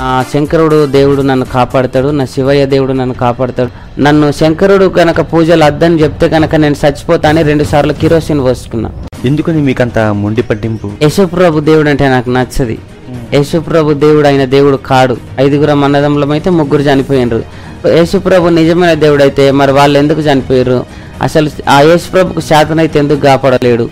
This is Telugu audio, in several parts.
ఆ శంకరుడు దేవుడు నన్ను కాపాడతాడు నా శివయ్య దేవుడు నన్ను కాపాడతాడు నన్ను శంకరుడు గనక పూజలు అద్దని చెప్తే గనక నేను చచ్చిపోతానని రెండు సార్లు కిరోసిన్ పోసుకున్నా ఎందుకని మీకంత మొండి పట్టింపు యశుప్రభు దేవుడు అంటే నాకు నచ్చది యశుప్రభు దేవుడు అయిన దేవుడు కాడు ఐదుగురం అన్నదమ్ములం అయితే ముగ్గురు చనిపోయినరు యేసుప్రభు నిజమైన దేవుడు అయితే మరి వాళ్ళు ఎందుకు చనిపోయారు అసలు ఆ యేసుప్రభుకు శాతనైతే ఎందుకు కాపాడలేడు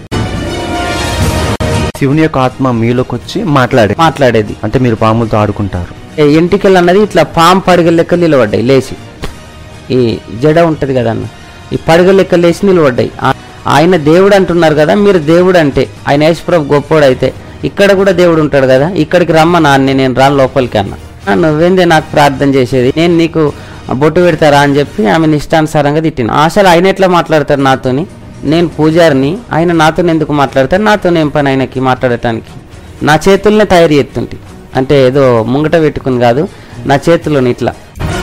శివుని యొక్క ఆత్మ మీలోకి వచ్చి మాట్లాడే మాట్లాడేది అంటే మీరు పాములతో ఆడుకుంటారు ఏ ఎంటికలు అన్నది ఇట్లా పాము పడగ లెక్క నిలబడ్డాయి లేచి ఈ జడ ఉంటది కదా అన్న ఈ పడగ లెక్క లేచి నిలబడ్డాయి ఆ- ఆయన దేవుడు అంటున్నారు కదా మీరు దేవుడు అంటే ఆయన యేసుప్రభు గొప్పోడు అయితే ఇక్కడ కూడా దేవుడు ఉంటాడు కదా ఇక్కడికి రమ్మ నాన్న నేను రాను లోపలికి అన్న "ఆ, నువ్వేందే నాకు ప్రార్థన చేసేది నేను నీకు బొట్టు పెడతారా అని చెప్పి ఆమె ఇష్టానుసారంగా తిట్టిన అసలు ఆయన ఎట్లా మాట్లాడతారు నాతోని నేను పూజారిని ఆయన నాతో ఎందుకు మాట్లాడతారు నాతో ఏం పని ఆయనకి మాట్లాడటానికి నా చేతుల్నే తయారు చేస్తుంటే అంటే ఏదో ముంగట పెట్టుకుని కాదు నా చేతిలోని ఇట్లా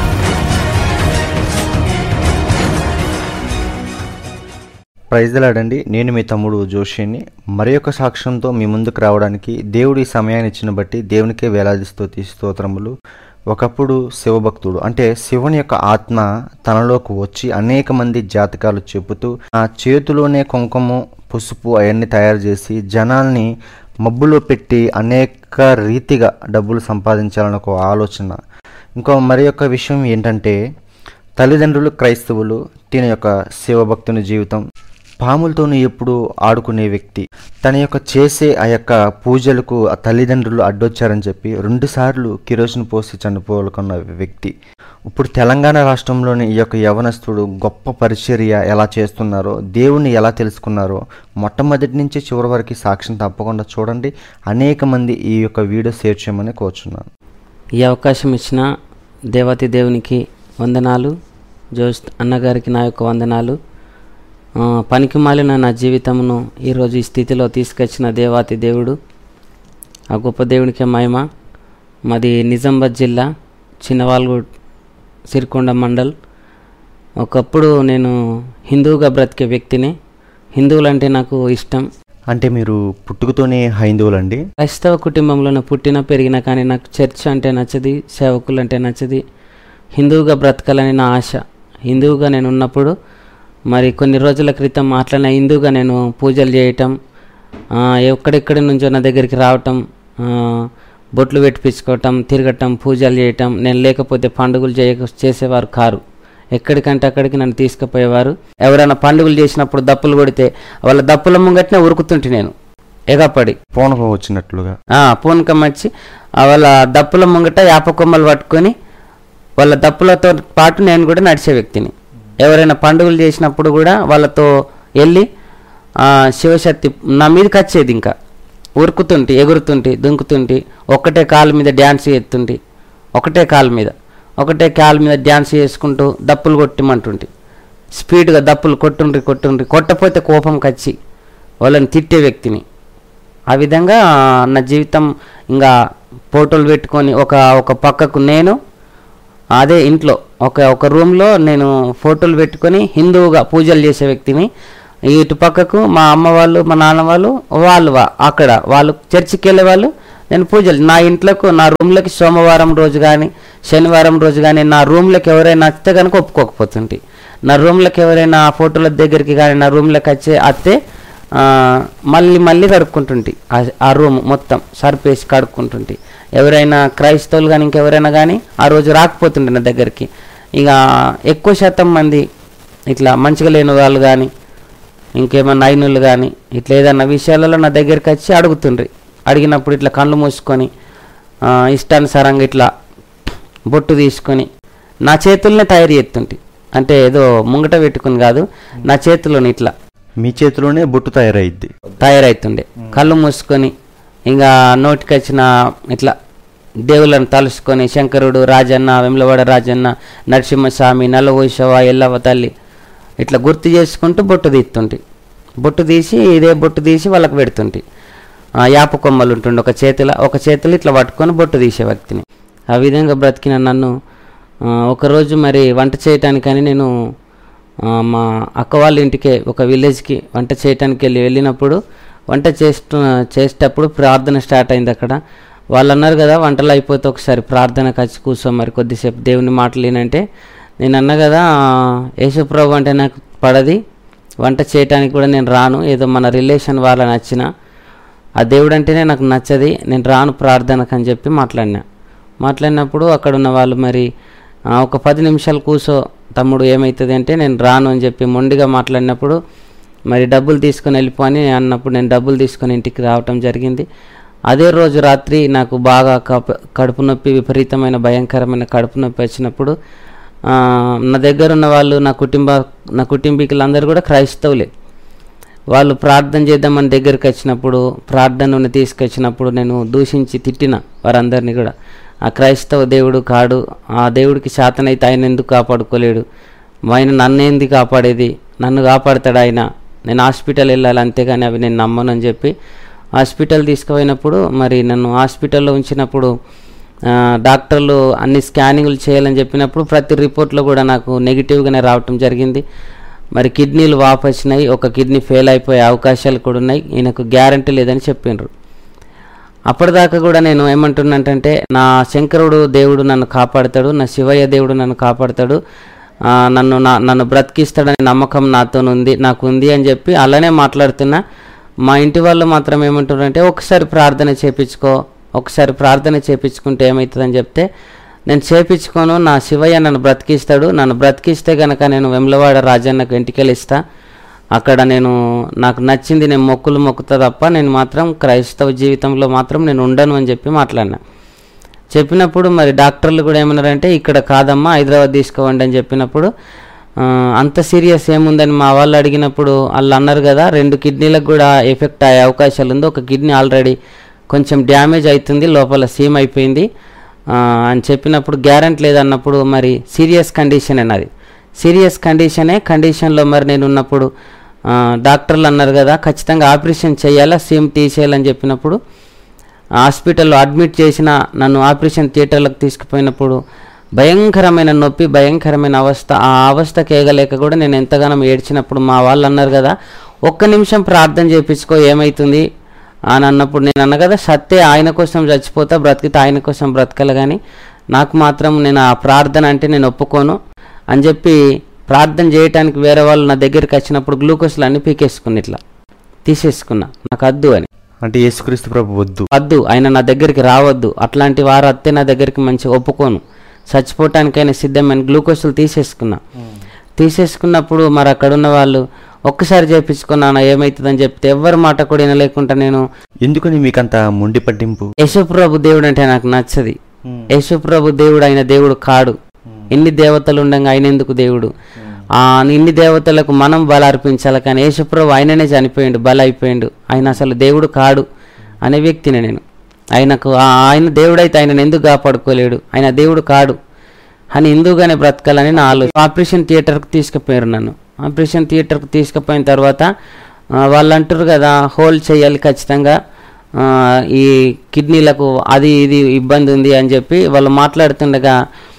ప్రైజ్లాడండి నేను మీ తమ్ముడు జోషిని మరి యొక్క సాక్ష్యంతో మీ ముందుకు రావడానికి దేవుడు ఈ సమయాన్ని ఇచ్చిన బట్టి దేవునికే వేలాది స్తుతి స్తోత్రములు ఒకప్పుడు శివభక్తుడు అంటే శివుని యొక్క ఆత్మ తనలోకి వచ్చి అనేక మంది జాతకాలు చెబుతూ ఆ చేతిలోనే కుంకుమ పసుపు అవన్నీ తయారు చేసి జనాల్ని మబ్బులో పెట్టి అనేక రీతిగా డబ్బులు సంపాదించాలని ఒక ఆలోచన ఇంకో మరి యొక్క విషయం ఏంటంటే తల్లిదండ్రులు క్రైస్తవులు తిన యొక్క శివభక్తుని జీవితం పాములతోనూ ఎప్పుడు ఆడుకునే వ్యక్తి తన యొక్క చేసే ఆ యొక్క పూజలకు ఆ తల్లిదండ్రులు అడ్డొచ్చారని చెప్పి రెండుసార్లు కిరోసిన్ పోసి చనిపోవాలనుకున్న వ్యక్తి ఇప్పుడు తెలంగాణ రాష్ట్రంలోని ఈ యొక్క యవనస్తుడు గొప్ప పరిచర్య ఎలా చేస్తున్నారో దేవుణ్ణి ఎలా తెలుసుకున్నారో మొట్టమొదటి నుంచి చివరి వరకు సాక్ష్యం తప్పకుండా చూడండి అనేక మంది ఈ యొక్క వీడియో షేర్ చేయమని కోరుచున్నాను ఈ అవకాశం ఇచ్చిన దేవతి దేవునికి వందనాలు జోస్ అన్నగారికి నా యొక్క వందనాలు ఆ, పనికి మాలిన నా జీవితమును ఈరోజు ఈ స్థితిలో తీసుకొచ్చిన దేవాతి దేవుడు ఆ గొప్ప దేవునికే మహిమ మాది నిజామాబాద్ జిల్లా చిన్నవాల్గూడ్ సిరికొండ మండల్ ఒకప్పుడు నేను హిందువుగా బ్రతికే వ్యక్తిని హిందువులంటే నాకు ఇష్టం అంటే మీరు పుట్టుకతోనే హైందువులండి క్రైస్తవ కుటుంబంలోనే పుట్టిన పెరిగిన కానీ నాకు చర్చ్ అంటే నచ్చది సేవకులు అంటే నచ్చది హిందువుగా బ్రతకాలని నా ఆశ హిందువుగా నేను ఉన్నప్పుడు మరి కొన్ని రోజుల క్రితం అట్లనే హిందువుగా నేను పూజలు చేయటం ఆ, ఎక్కడెక్కడి నుంచో నా దగ్గరికి రావటం ఆ, బొట్లు పెట్టించుకోవటం తిరగటం పూజలు చేయటం నేను లేకపోతే పండుగలు చేయ చేసేవారు కారు ఎక్కడికంటే అక్కడికి నన్ను తీసుకుపోయేవారు ఎవరైనా పండుగలు చేసినప్పుడు దప్పులు కొడితే వాళ్ళ దప్పుల ముంగట్నే ఉరుకుతుంటే నేను ఎగపడి పూనకం వచ్చినట్లుగా ఆ, పూనకం వచ్చి ఆ వాళ్ళ దప్పుల ముంగట యాప కొమ్మలు పట్టుకొని వాళ్ళ దప్పులతో పాటు నేను కూడా నడిచే వ్యక్తిని ఎవరైనా పండుగలు చేసినప్పుడు కూడా వాళ్ళతో వెళ్ళి ఆ, శివశక్తి నా మీదకి వచ్చేది ఇంకా ఉరుకుతుంటి ఎగురుతుంటి దుంకుతుంటి ఒక్కటే కాలు మీద డ్యాన్స్ చేస్తుంటి ఒకటే కాలు మీద ఒకటే కాలు మీద డ్యాన్స్ చేసుకుంటూ దప్పులు కొట్టమంటుంటి స్పీడ్గా దప్పులు కొట్టుండ్రి కొట్టుండ్రి కొట్టపోతే కోపం కచ్చి వాళ్ళని తిట్టే వ్యక్తిని ఆ విధంగా నా జీవితం ఇంకా ఫోటోలు పెట్టుకొని ఒక ఒక పక్కకు నేను అదే ఇంట్లో ఒక ఒక రూమ్లో నేను ఫోటోలు పెట్టుకొని హిందువుగా పూజలు చేసే వ్యక్తిని ఇటు పక్కకు మా అమ్మ వాళ్ళు మా నాన్న వాళ్ళు వాళ్ళు వా- అక్కడ వాళ్ళు చర్చికి వెళ్ళే వాళ్ళు నేను పూజలు నా ఇంట్లోకి నా రూమ్లోకి సోమవారం రోజు కానీ శనివారం రోజు కానీ నా రూమ్లోకి ఎవరైనా వస్తే కనుక ఒప్పుకోకపోతుంటే నా రూమ్లోకి ఎవరైనా ఆ ఫోటోల దగ్గరికి కానీ నా రూమ్లోకి వచ్చే అత్తే ఆ, మళ్ళీ మళ్ళీ కడుక్కుంటుంటి ఆ- ఆ రూమ్ మొత్తం సర్పేసి కడుక్కుంటుంటి ఎవరైనా క్రైస్తవులు కానీ ఇంకెవరైనా కానీ ఆ రోజు రాకపోతుండే నా దగ్గరికి ఇక ఎక్కువ శాతం మంది ఇట్లా మంచిగా లేని వాళ్ళు కానీ ఇంకేమన్నా అయినోళ్ళు కానీ ఇట్లా ఏదన్నా విషయాలలో నా దగ్గరికి వచ్చి అడుగుతుండ్రి అడిగినప్పుడు ఇట్లా కళ్ళు మూసుకొని ఆ, ఇష్టానుసారంగా ఇట్లా బొట్టు తీసుకొని నా చేతుల్నే తయారు చేస్తుంటి అంటే ఏదో ముంగట పెట్టుకుని కాదు నా చేతిలోని ఇట్లా మీ చేతిలోనే బొట్టు తయారైద్ది తయారైతుండే కళ్ళు మూసుకొని ఇంకా నోటికి వచ్చిన ఇట్లా దేవుళ్ళని తలుసుకొని శంకరుడు రాజన్న వెమ్లవాడ రాజన్న నరసింహస్వామి నల్లవోషవ ఎల్లవ తల్లి ఇట్లా గుర్తు చేసుకుంటూ బొట్టు తీస్తుంటి బొట్టు తీసి ఇదే బొట్టు తీసి వాళ్ళకి పెడుతుంటి ఆ, యాప కొమ్మలు ఉంటుండే ఒక చేతిలో ఒక చేతిలో ఇట్లా పట్టుకొని బొట్టు తీసే వ్యక్తిని ఆ విధంగా బ్రతికిన నన్ను ఆ, ఒకరోజు మరి వంట చేయటానికని నేను ఆ, మా అక్క వాళ్ళ ఇంటికి ఒక విలేజ్కి వంట చేయటానికి వెళ్ళి వెళ్ళినప్పుడు వంట చేస్తూ చేసేటప్పుడు ప్రార్థన స్టార్ట్ అయింది అక్కడ వాళ్ళు అన్నారు కదా వంటలు అయిపోతే ఒకసారి ప్రార్థనకు వచ్చి కూర్చో మరి కొద్దిసేపు దేవుని మాటలు వినంటే నేను అన్నా కదా యేసుప్రభు అంటే నాకు పడది వంట చేయటానికి కూడా నేను రాను ఏదో మన రిలేషన్ వాళ్ళ నచ్చిన ఆ దేవుడు అంటేనే నాకు నచ్చది నేను రాను ప్రార్థనకు అని చెప్పి మాట్లాడినా మాట్లాడినప్పుడు అక్కడ ఉన్న వాళ్ళు మరి "ఆ, ఒక పది నిమిషాలు కూర్చో తమ్ముడు ఏమవుతుంది అంటే నేను రాను అని చెప్పి మొండిగా మాట్లాడినప్పుడు మరి డబ్బులు తీసుకొని వెళ్ళిపో అని అన్నప్పుడు నేను డబ్బులు తీసుకొని ఇంటికి రావటం జరిగింది అదే రోజు రాత్రి నాకు బాగా కప- కడుపు నొప్పి విపరీతమైన భయంకరమైన కడుపు నొప్పి వచ్చినప్పుడు ఆ, నా దగ్గర ఉన్న వాళ్ళు నా కుటుంబ నా కుటుంబీకులందరూ కూడా క్రైస్తవులే వాళ్ళు ప్రార్థన చేద్దామని దగ్గరికి వచ్చినప్పుడు ప్రార్థనను తీసుకొచ్చినప్పుడు నేను దూషించి తిట్టిన వారందరినీ కూడా ఆ క్రైస్తవ దేవుడు కాడు ఆ దేవుడికి శాతనైతే ఆయన ఎందుకు కాపాడుకోలేడు ఆయన నన్ను ఏంది కాపాడేది నన్ను కాపాడతాడు ఆయన నేను హాస్పిటల్ వెళ్ళాలి అంతేగాని అవి నేను నమ్మను అని చెప్పి హాస్పిటల్ తీసుకుపోయినప్పుడు మరి నన్ను హాస్పిటల్లో ఉంచినప్పుడు ఆ, డాక్టర్లు అన్ని స్కానింగ్లు చేయాలని చెప్పినప్పుడు ప్రతి రిపోర్ట్లో కూడా నాకు నెగిటివ్గానే రావటం జరిగింది మరి కిడ్నీలు వాపు వచ్చినాయి ఒక కిడ్నీ ఫెయిల్ అయిపోయే అవకాశాలు కూడా ఉన్నాయి ఈయనకు గ్యారంటీ లేదని చెప్పిండ్రు అప్పటిదాకా కూడా నేను ఏమంటున్నానంటే నా శంకరుడు దేవుడు నన్ను కాపాడతాడు నా శివయ్య దేవుడు నన్ను కాపాడతాడు ఆ, నన్ను నా నన్ను బ్రతికిస్తాడనే నమ్మకం నాతో ఉంది నాకు ఉంది అని చెప్పి అలానే మాట్లాడుతున్నా మా ఇంటి వాళ్ళు మాత్రం ఏమంటున్నారంటే ఒకసారి ప్రార్థన చేపించుకో ఒకసారి ప్రార్థన చేపించుకుంటే ఏమవుతుందని చెప్తే నేను చేపించుకోను నా శివయ్య నన్ను బ్రతికిస్తాడు నన్ను బ్రతికిస్తే గనక నేను వెమ్లవాడ రాజన్నకు ఎంటికలు ఇస్తా అక్కడ నేను నాకు నచ్చింది నేను మొక్కులు మొక్కుతా తప్ప నేను మాత్రం క్రైస్తవ జీవితంలో మాత్రం నేను ఉండను అని చెప్పి మాట్లాడినా చెప్పినప్పుడు మరి డాక్టర్లు కూడా ఏమన్నారంటే ఇక్కడ కాదమ్మా హైదరాబాద్ తీసుకోవండి అని చెప్పినప్పుడు ఆ, అంత సీరియస్ ఏముందని మా వాళ్ళు అడిగినప్పుడు వాళ్ళు అన్నారు కదా రెండు కిడ్నీలకు కూడా ఎఫెక్ట్ అయ్యే అవకాశాలు ఉంది ఒక కిడ్నీ ఆల్రెడీ కొంచెం డ్యామేజ్ అవుతుంది లోపల సీమ్ అయిపోయింది ఆ, అని చెప్పినప్పుడు గ్యారెంటీ లేదన్నప్పుడు మరి సీరియస్ కండిషన్ అన్నది సీరియస్ కండిషనే కండిషన్లో మరి నేను ఉన్నప్పుడు ఆ, డాక్టర్లు అన్నారు కదా ఖచ్చితంగా ఆపరేషన్ చేయాలా సీమ్ తీసేయాలని చెప్పినప్పుడు హాస్పిటల్లో అడ్మిట్ చేసిన నన్ను ఆపరేషన్ థియేటర్లకు తీసుకుపోయినప్పుడు భయంకరమైన నొప్పి భయంకరమైన అవస్థ ఆ అవస్థ కేగలేక కూడా నేను ఎంతగానో ఏడ్చినప్పుడు మా వాళ్ళు అన్నారు కదా ఒక్క నిమిషం ప్రార్థన చేయించుకో ఏమవుతుంది అని అన్నప్పుడు నేను అన్న కదా సత్తే ఆయన కోసం చచ్చిపోతా బ్రతికితే ఆయన కోసం బ్రతకాలి కానీ నాకు మాత్రం నేను ఆ ప్రార్థన అంటే నేను ఒప్పుకోను అని చెప్పి ప్రార్థన చేయటానికి వేరే వాళ్ళు నా దగ్గరికి వచ్చినప్పుడు గ్లూకోజ్లు అన్ని పీకేసుకుని ఇట్లా తీసేసుకున్నా నాకు వద్దు అని అంటే యేసుక్రీస్తు ప్రభు వద్దు వద్దు ఆయన నా దగ్గరికి రావద్దు అట్లాంటి వారు అత్తే నా దగ్గరికి మంచి ఒప్పుకోను చచ్చిపోవటానికైనా సిద్ధమైన గ్లూకోజులు తీసేసుకున్నా తీసేసుకున్నప్పుడు మరి అక్కడ ఉన్న వాళ్ళు ఒక్కసారి చేపించుకున్నాను ఏమవుతుందని చెప్తే ఎవరి మాట కూడా వినలేకుండా నేను ఎందుకని మీకంత మొండి పట్టింపు యశుప్రభు దేవుడు అంటే నాకు నచ్చది యశుప్రభు దేవుడు ఆయన దేవుడు కాడు ఎన్ని దేవతలు ఉండగా ఆయన ఎందుకు దేవుడు ఆ ఇన్ని దేవతలకు మనం బల అర్పించాలి కానీ యేసుప్రభు ఆయననే చనిపోయిండు బల అయిపోయిండు ఆయన అసలు దేవుడు కాడు అనే వ్యక్తిని నేను ఆయనకు ఆ- ఆయన దేవుడైతే ఆయనను ఎందుకు కాపాడుకోలేడు ఆయన దేవుడు కాడు అని హిందూగానే బ్రతకాలని నా ఆలోచన ఆపరేషన్ థియేటర్కి తీసుకుపోయారు నన్ను ఆపరేషన్ థియేటర్కి తీసుకుపోయిన తర్వాత ఆ, వాళ్ళు అంటారు కదా హోల్డ్ చేయాలి ఖచ్చితంగా ఆ, ఈ కిడ్నీలకు అది ఇది ఇబ్బంది ఉంది అని చెప్పి వాళ్ళు మాట్లాడుతుండగా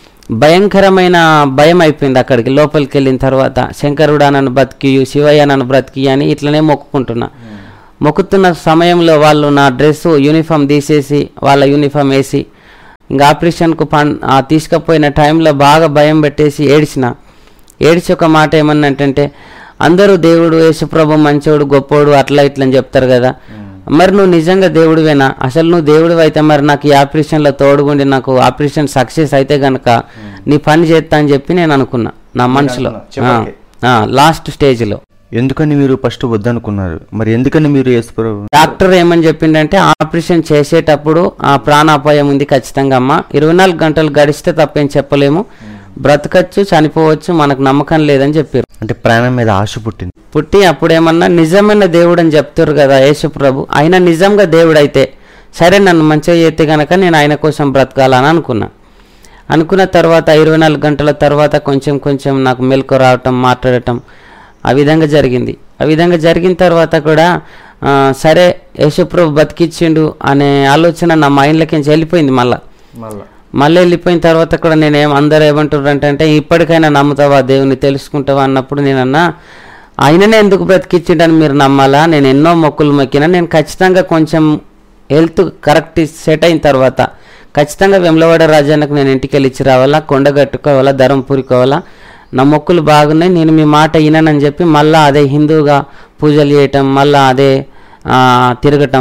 భయంకరమైన భయం అయిపోయింది అక్కడికి లోపలికి వెళ్ళిన తర్వాత శంకరుడా నన్ను బ్రతికి శివయ్య నన్ను బ్రతికి అని ఇట్లనే మొక్కుకుంటున్నా మొక్కుతున్న సమయంలో వాళ్ళు నా డ్రెస్ యూనిఫామ్ తీసేసి వాళ్ళ యూనిఫామ్ వేసి ఇంకా ఆపరేషన్కు పన్ ఆ తీసుకుపోయిన టైంలో బాగా భయం పెట్టేసి ఏడ్చిన ఏడ్చి ఒక మాట ఏమన్నంటే అందరూ దేవుడు యేసుప్రభు మంచోడు గొప్పోడు అట్లా ఇట్లా అని చెప్తారు కదా మరి నువ్వు నిజంగా దేవుడివేనా అసలు నువ్వు దేవుడు అయితే మరి నాకు ఈ ఆపరేషన్లో తోడుగుండి నాకు ఆపరేషన్ సక్సెస్ అయితే గనక నీ పని చేస్తా అని చెప్పి నేను అనుకున్నా నా మనసులో చెప్పకే. లాస్ట్ స్టేజ్లో ఎందుకని మీరు ఫస్ట్ వద్దనుకున్నారు మరి ఎందుకని మీరు యేసు ప్రభు డాక్టర్ ఏమని చెప్పిండంటే ఆపరేషన్ చేసేటప్పుడు ఆ ప్రాణాపాయం ఉంది ఖచ్చితంగా అమ్మ ఇరవై నాలుగు గంటలు గడిస్తే తప్పేం చెప్పలేము బ్రతకచ్చు చనిపోవచ్చు మనకు నమ్మకం లేదని చెప్పారు అంటే ప్రాణం మీద ఆశ పుట్టింది పుట్టి అప్పుడేమన్నా నిజమైన దేవుడు అని చెప్తారు కదా యేసు ప్రభు ఆయన నిజంగా దేవుడైతే సరే నన్ను మంచిగా చేస్తే గనక నేను ఆయన కోసం బ్రతకాలని అనుకున్నా అనుకున్న తర్వాత ఇరవై నాలుగు గంటల తర్వాత కొంచెం కొంచెం నాకు మెలకు రావటం మాట్లాడటం ఆ విధంగా జరిగింది ఆ విధంగా జరిగిన తర్వాత కూడా ఆ, సరే యేసుప్రభు బతికిచ్చిండు అనే ఆలోచన నా మైండ్లోకి వెళ్ళిపోయింది మళ్ళా మళ్ళీ వెళ్ళిపోయిన తర్వాత కూడా నేను ఏం అందరూ ఏమంటారు అంటే ఇప్పటికైనా నమ్ముతావా దేవుని తెలుసుకుంటావా అన్నప్పుడు నేను అన్నా ఆయననే ఎందుకు బ్రతికిచ్చిండని మీరు నమ్మాలా నేను ఎన్నో మొక్కులు మొక్కినా నేను ఖచ్చితంగా కొంచెం హెల్త్ కరెక్ట్ సెట్ అయిన తర్వాత ఖచ్చితంగా వెమ్లవాడ రాజానికి నేను ఇంటికి వెళ్ళి ఇచ్చి రావాలా కొండ కట్టుకోవాలా ధరంపూరుకోవాలా నా మొక్కులు బాగున్నాయి నేను మీ మాట విననని చెప్పి మళ్ళా అదే హిందూగా పూజలు చేయటం మళ్ళా అదే ఆ, తిరగటం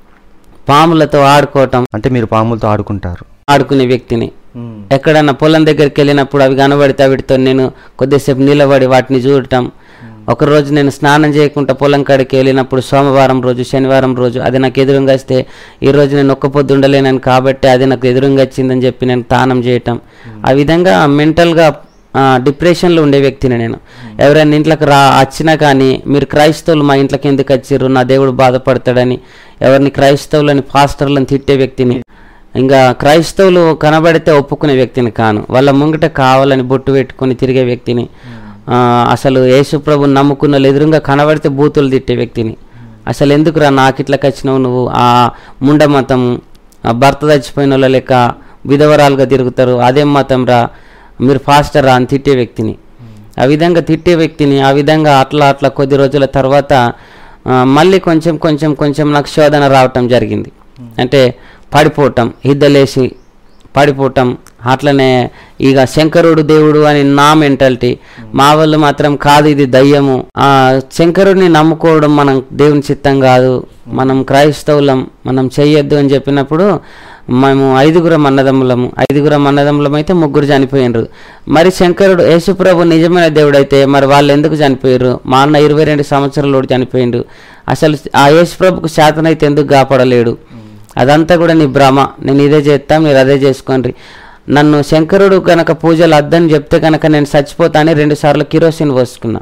పాములతో ఆడుకోవటం అంటే మీరు పాములతో ఆడుకుంటారు ఆడుకునే వ్యక్తిని ఎక్కడన్నా పొలం దగ్గరికి వెళ్ళినప్పుడు అవి కనబడితే వీటితో నేను కొద్దిసేపు నిలబడి వాటిని చూడటం ఒక రోజు నేను స్నానం చేయకుండా పొలం కాడికి వెళ్ళినప్పుడు సోమవారం రోజు శనివారం రోజు అది నాకు ఎదురుగా వస్తే ఈ రోజు నేను ఒక్క పొద్దు ఉండలేనని కాబట్టి అది నాకు ఎదురుగా వచ్చిందని చెప్పి నేను తానం చేయటం ఆ విధంగా మెంటల్గా డిప్రెషన్లో ఉండే వ్యక్తిని నేను ఎవరైనా ఇంట్లోకి రా వచ్చినా కానీ మీరు క్రైస్తవులు మా ఇంట్లోకి ఎందుకు వచ్చిర్రు నా దేవుడు బాధపడతాడని ఎవరిని క్రైస్తవులని పాస్టర్లను తిట్టే వ్యక్తిని ఇంకా క్రైస్తవులు కనబడితే ఒప్పుకునే వ్యక్తిని కాను వాళ్ళ ముంగట కావాలని బొట్టు పెట్టుకొని తిరిగే వ్యక్తిని ఆ, అసలు యేసుప్రభు నమ్ముకున్న వాళ్ళు ఎదురుగా కనబడితే బూతులు తిట్టే వ్యక్తిని అసలు ఎందుకురా నాకు ఇట్లకి వచ్చినావు నువ్వు ఆ ముండ మతం ఆ భర్త చచ్చిపోయిన వాళ్ళ లెక్క విధవరాలుగా తిరుగుతారు అదేం మతం రా మీరు ఫాస్టర్ రా అని తిట్టే వ్యక్తిని ఆ విధంగా తిట్టే వ్యక్తిని ఆ విధంగా అట్లా అట్లా కొద్ది రోజుల తర్వాత ఆ, మళ్ళీ కొంచెం కొంచెం కొంచెం నాకు శోధన రావటం జరిగింది అంటే పడిపోవటం హిద్దలేసి పడిపోవటం అట్లనే ఇక శంకరుడు దేవుడు అని నా మెంటాలిటీ మా వాళ్ళు మాత్రం కాదు ఇది దయ్యము ఆ శంకరుడిని నమ్ముకోవడం మనం దేవుని చిత్తం కాదు మనం క్రైస్తవులం మనం చెయ్యొద్దు అని చెప్పినప్పుడు మేము ఐదుగురం అన్నదమ్ములము ఐదుగురం అన్నదమ్ములం అయితే ముగ్గురు చనిపోయినరు మరి శంకరుడు యేసుప్రభు నిజమైన దేవుడు అయితే మరి వాళ్ళు ఎందుకు చనిపోయారు మా అన్న ఇరవై రెండు సంవత్సరాలు చనిపోయిండు అసలు ఆ యేసుప్రభుకు శాతనైతే ఎందుకు కాపాడలేడు అదంతా కూడా నీ భ్రమ నేను ఇదే చేస్తాం మీరు అదే చేసుకోండి నన్ను శంకరుడు కనుక పూజలు అద్దని చెప్తే కనుక నేను చచ్చిపోతానని రెండు సార్లు కిరోసిన్ పోసుకున్నా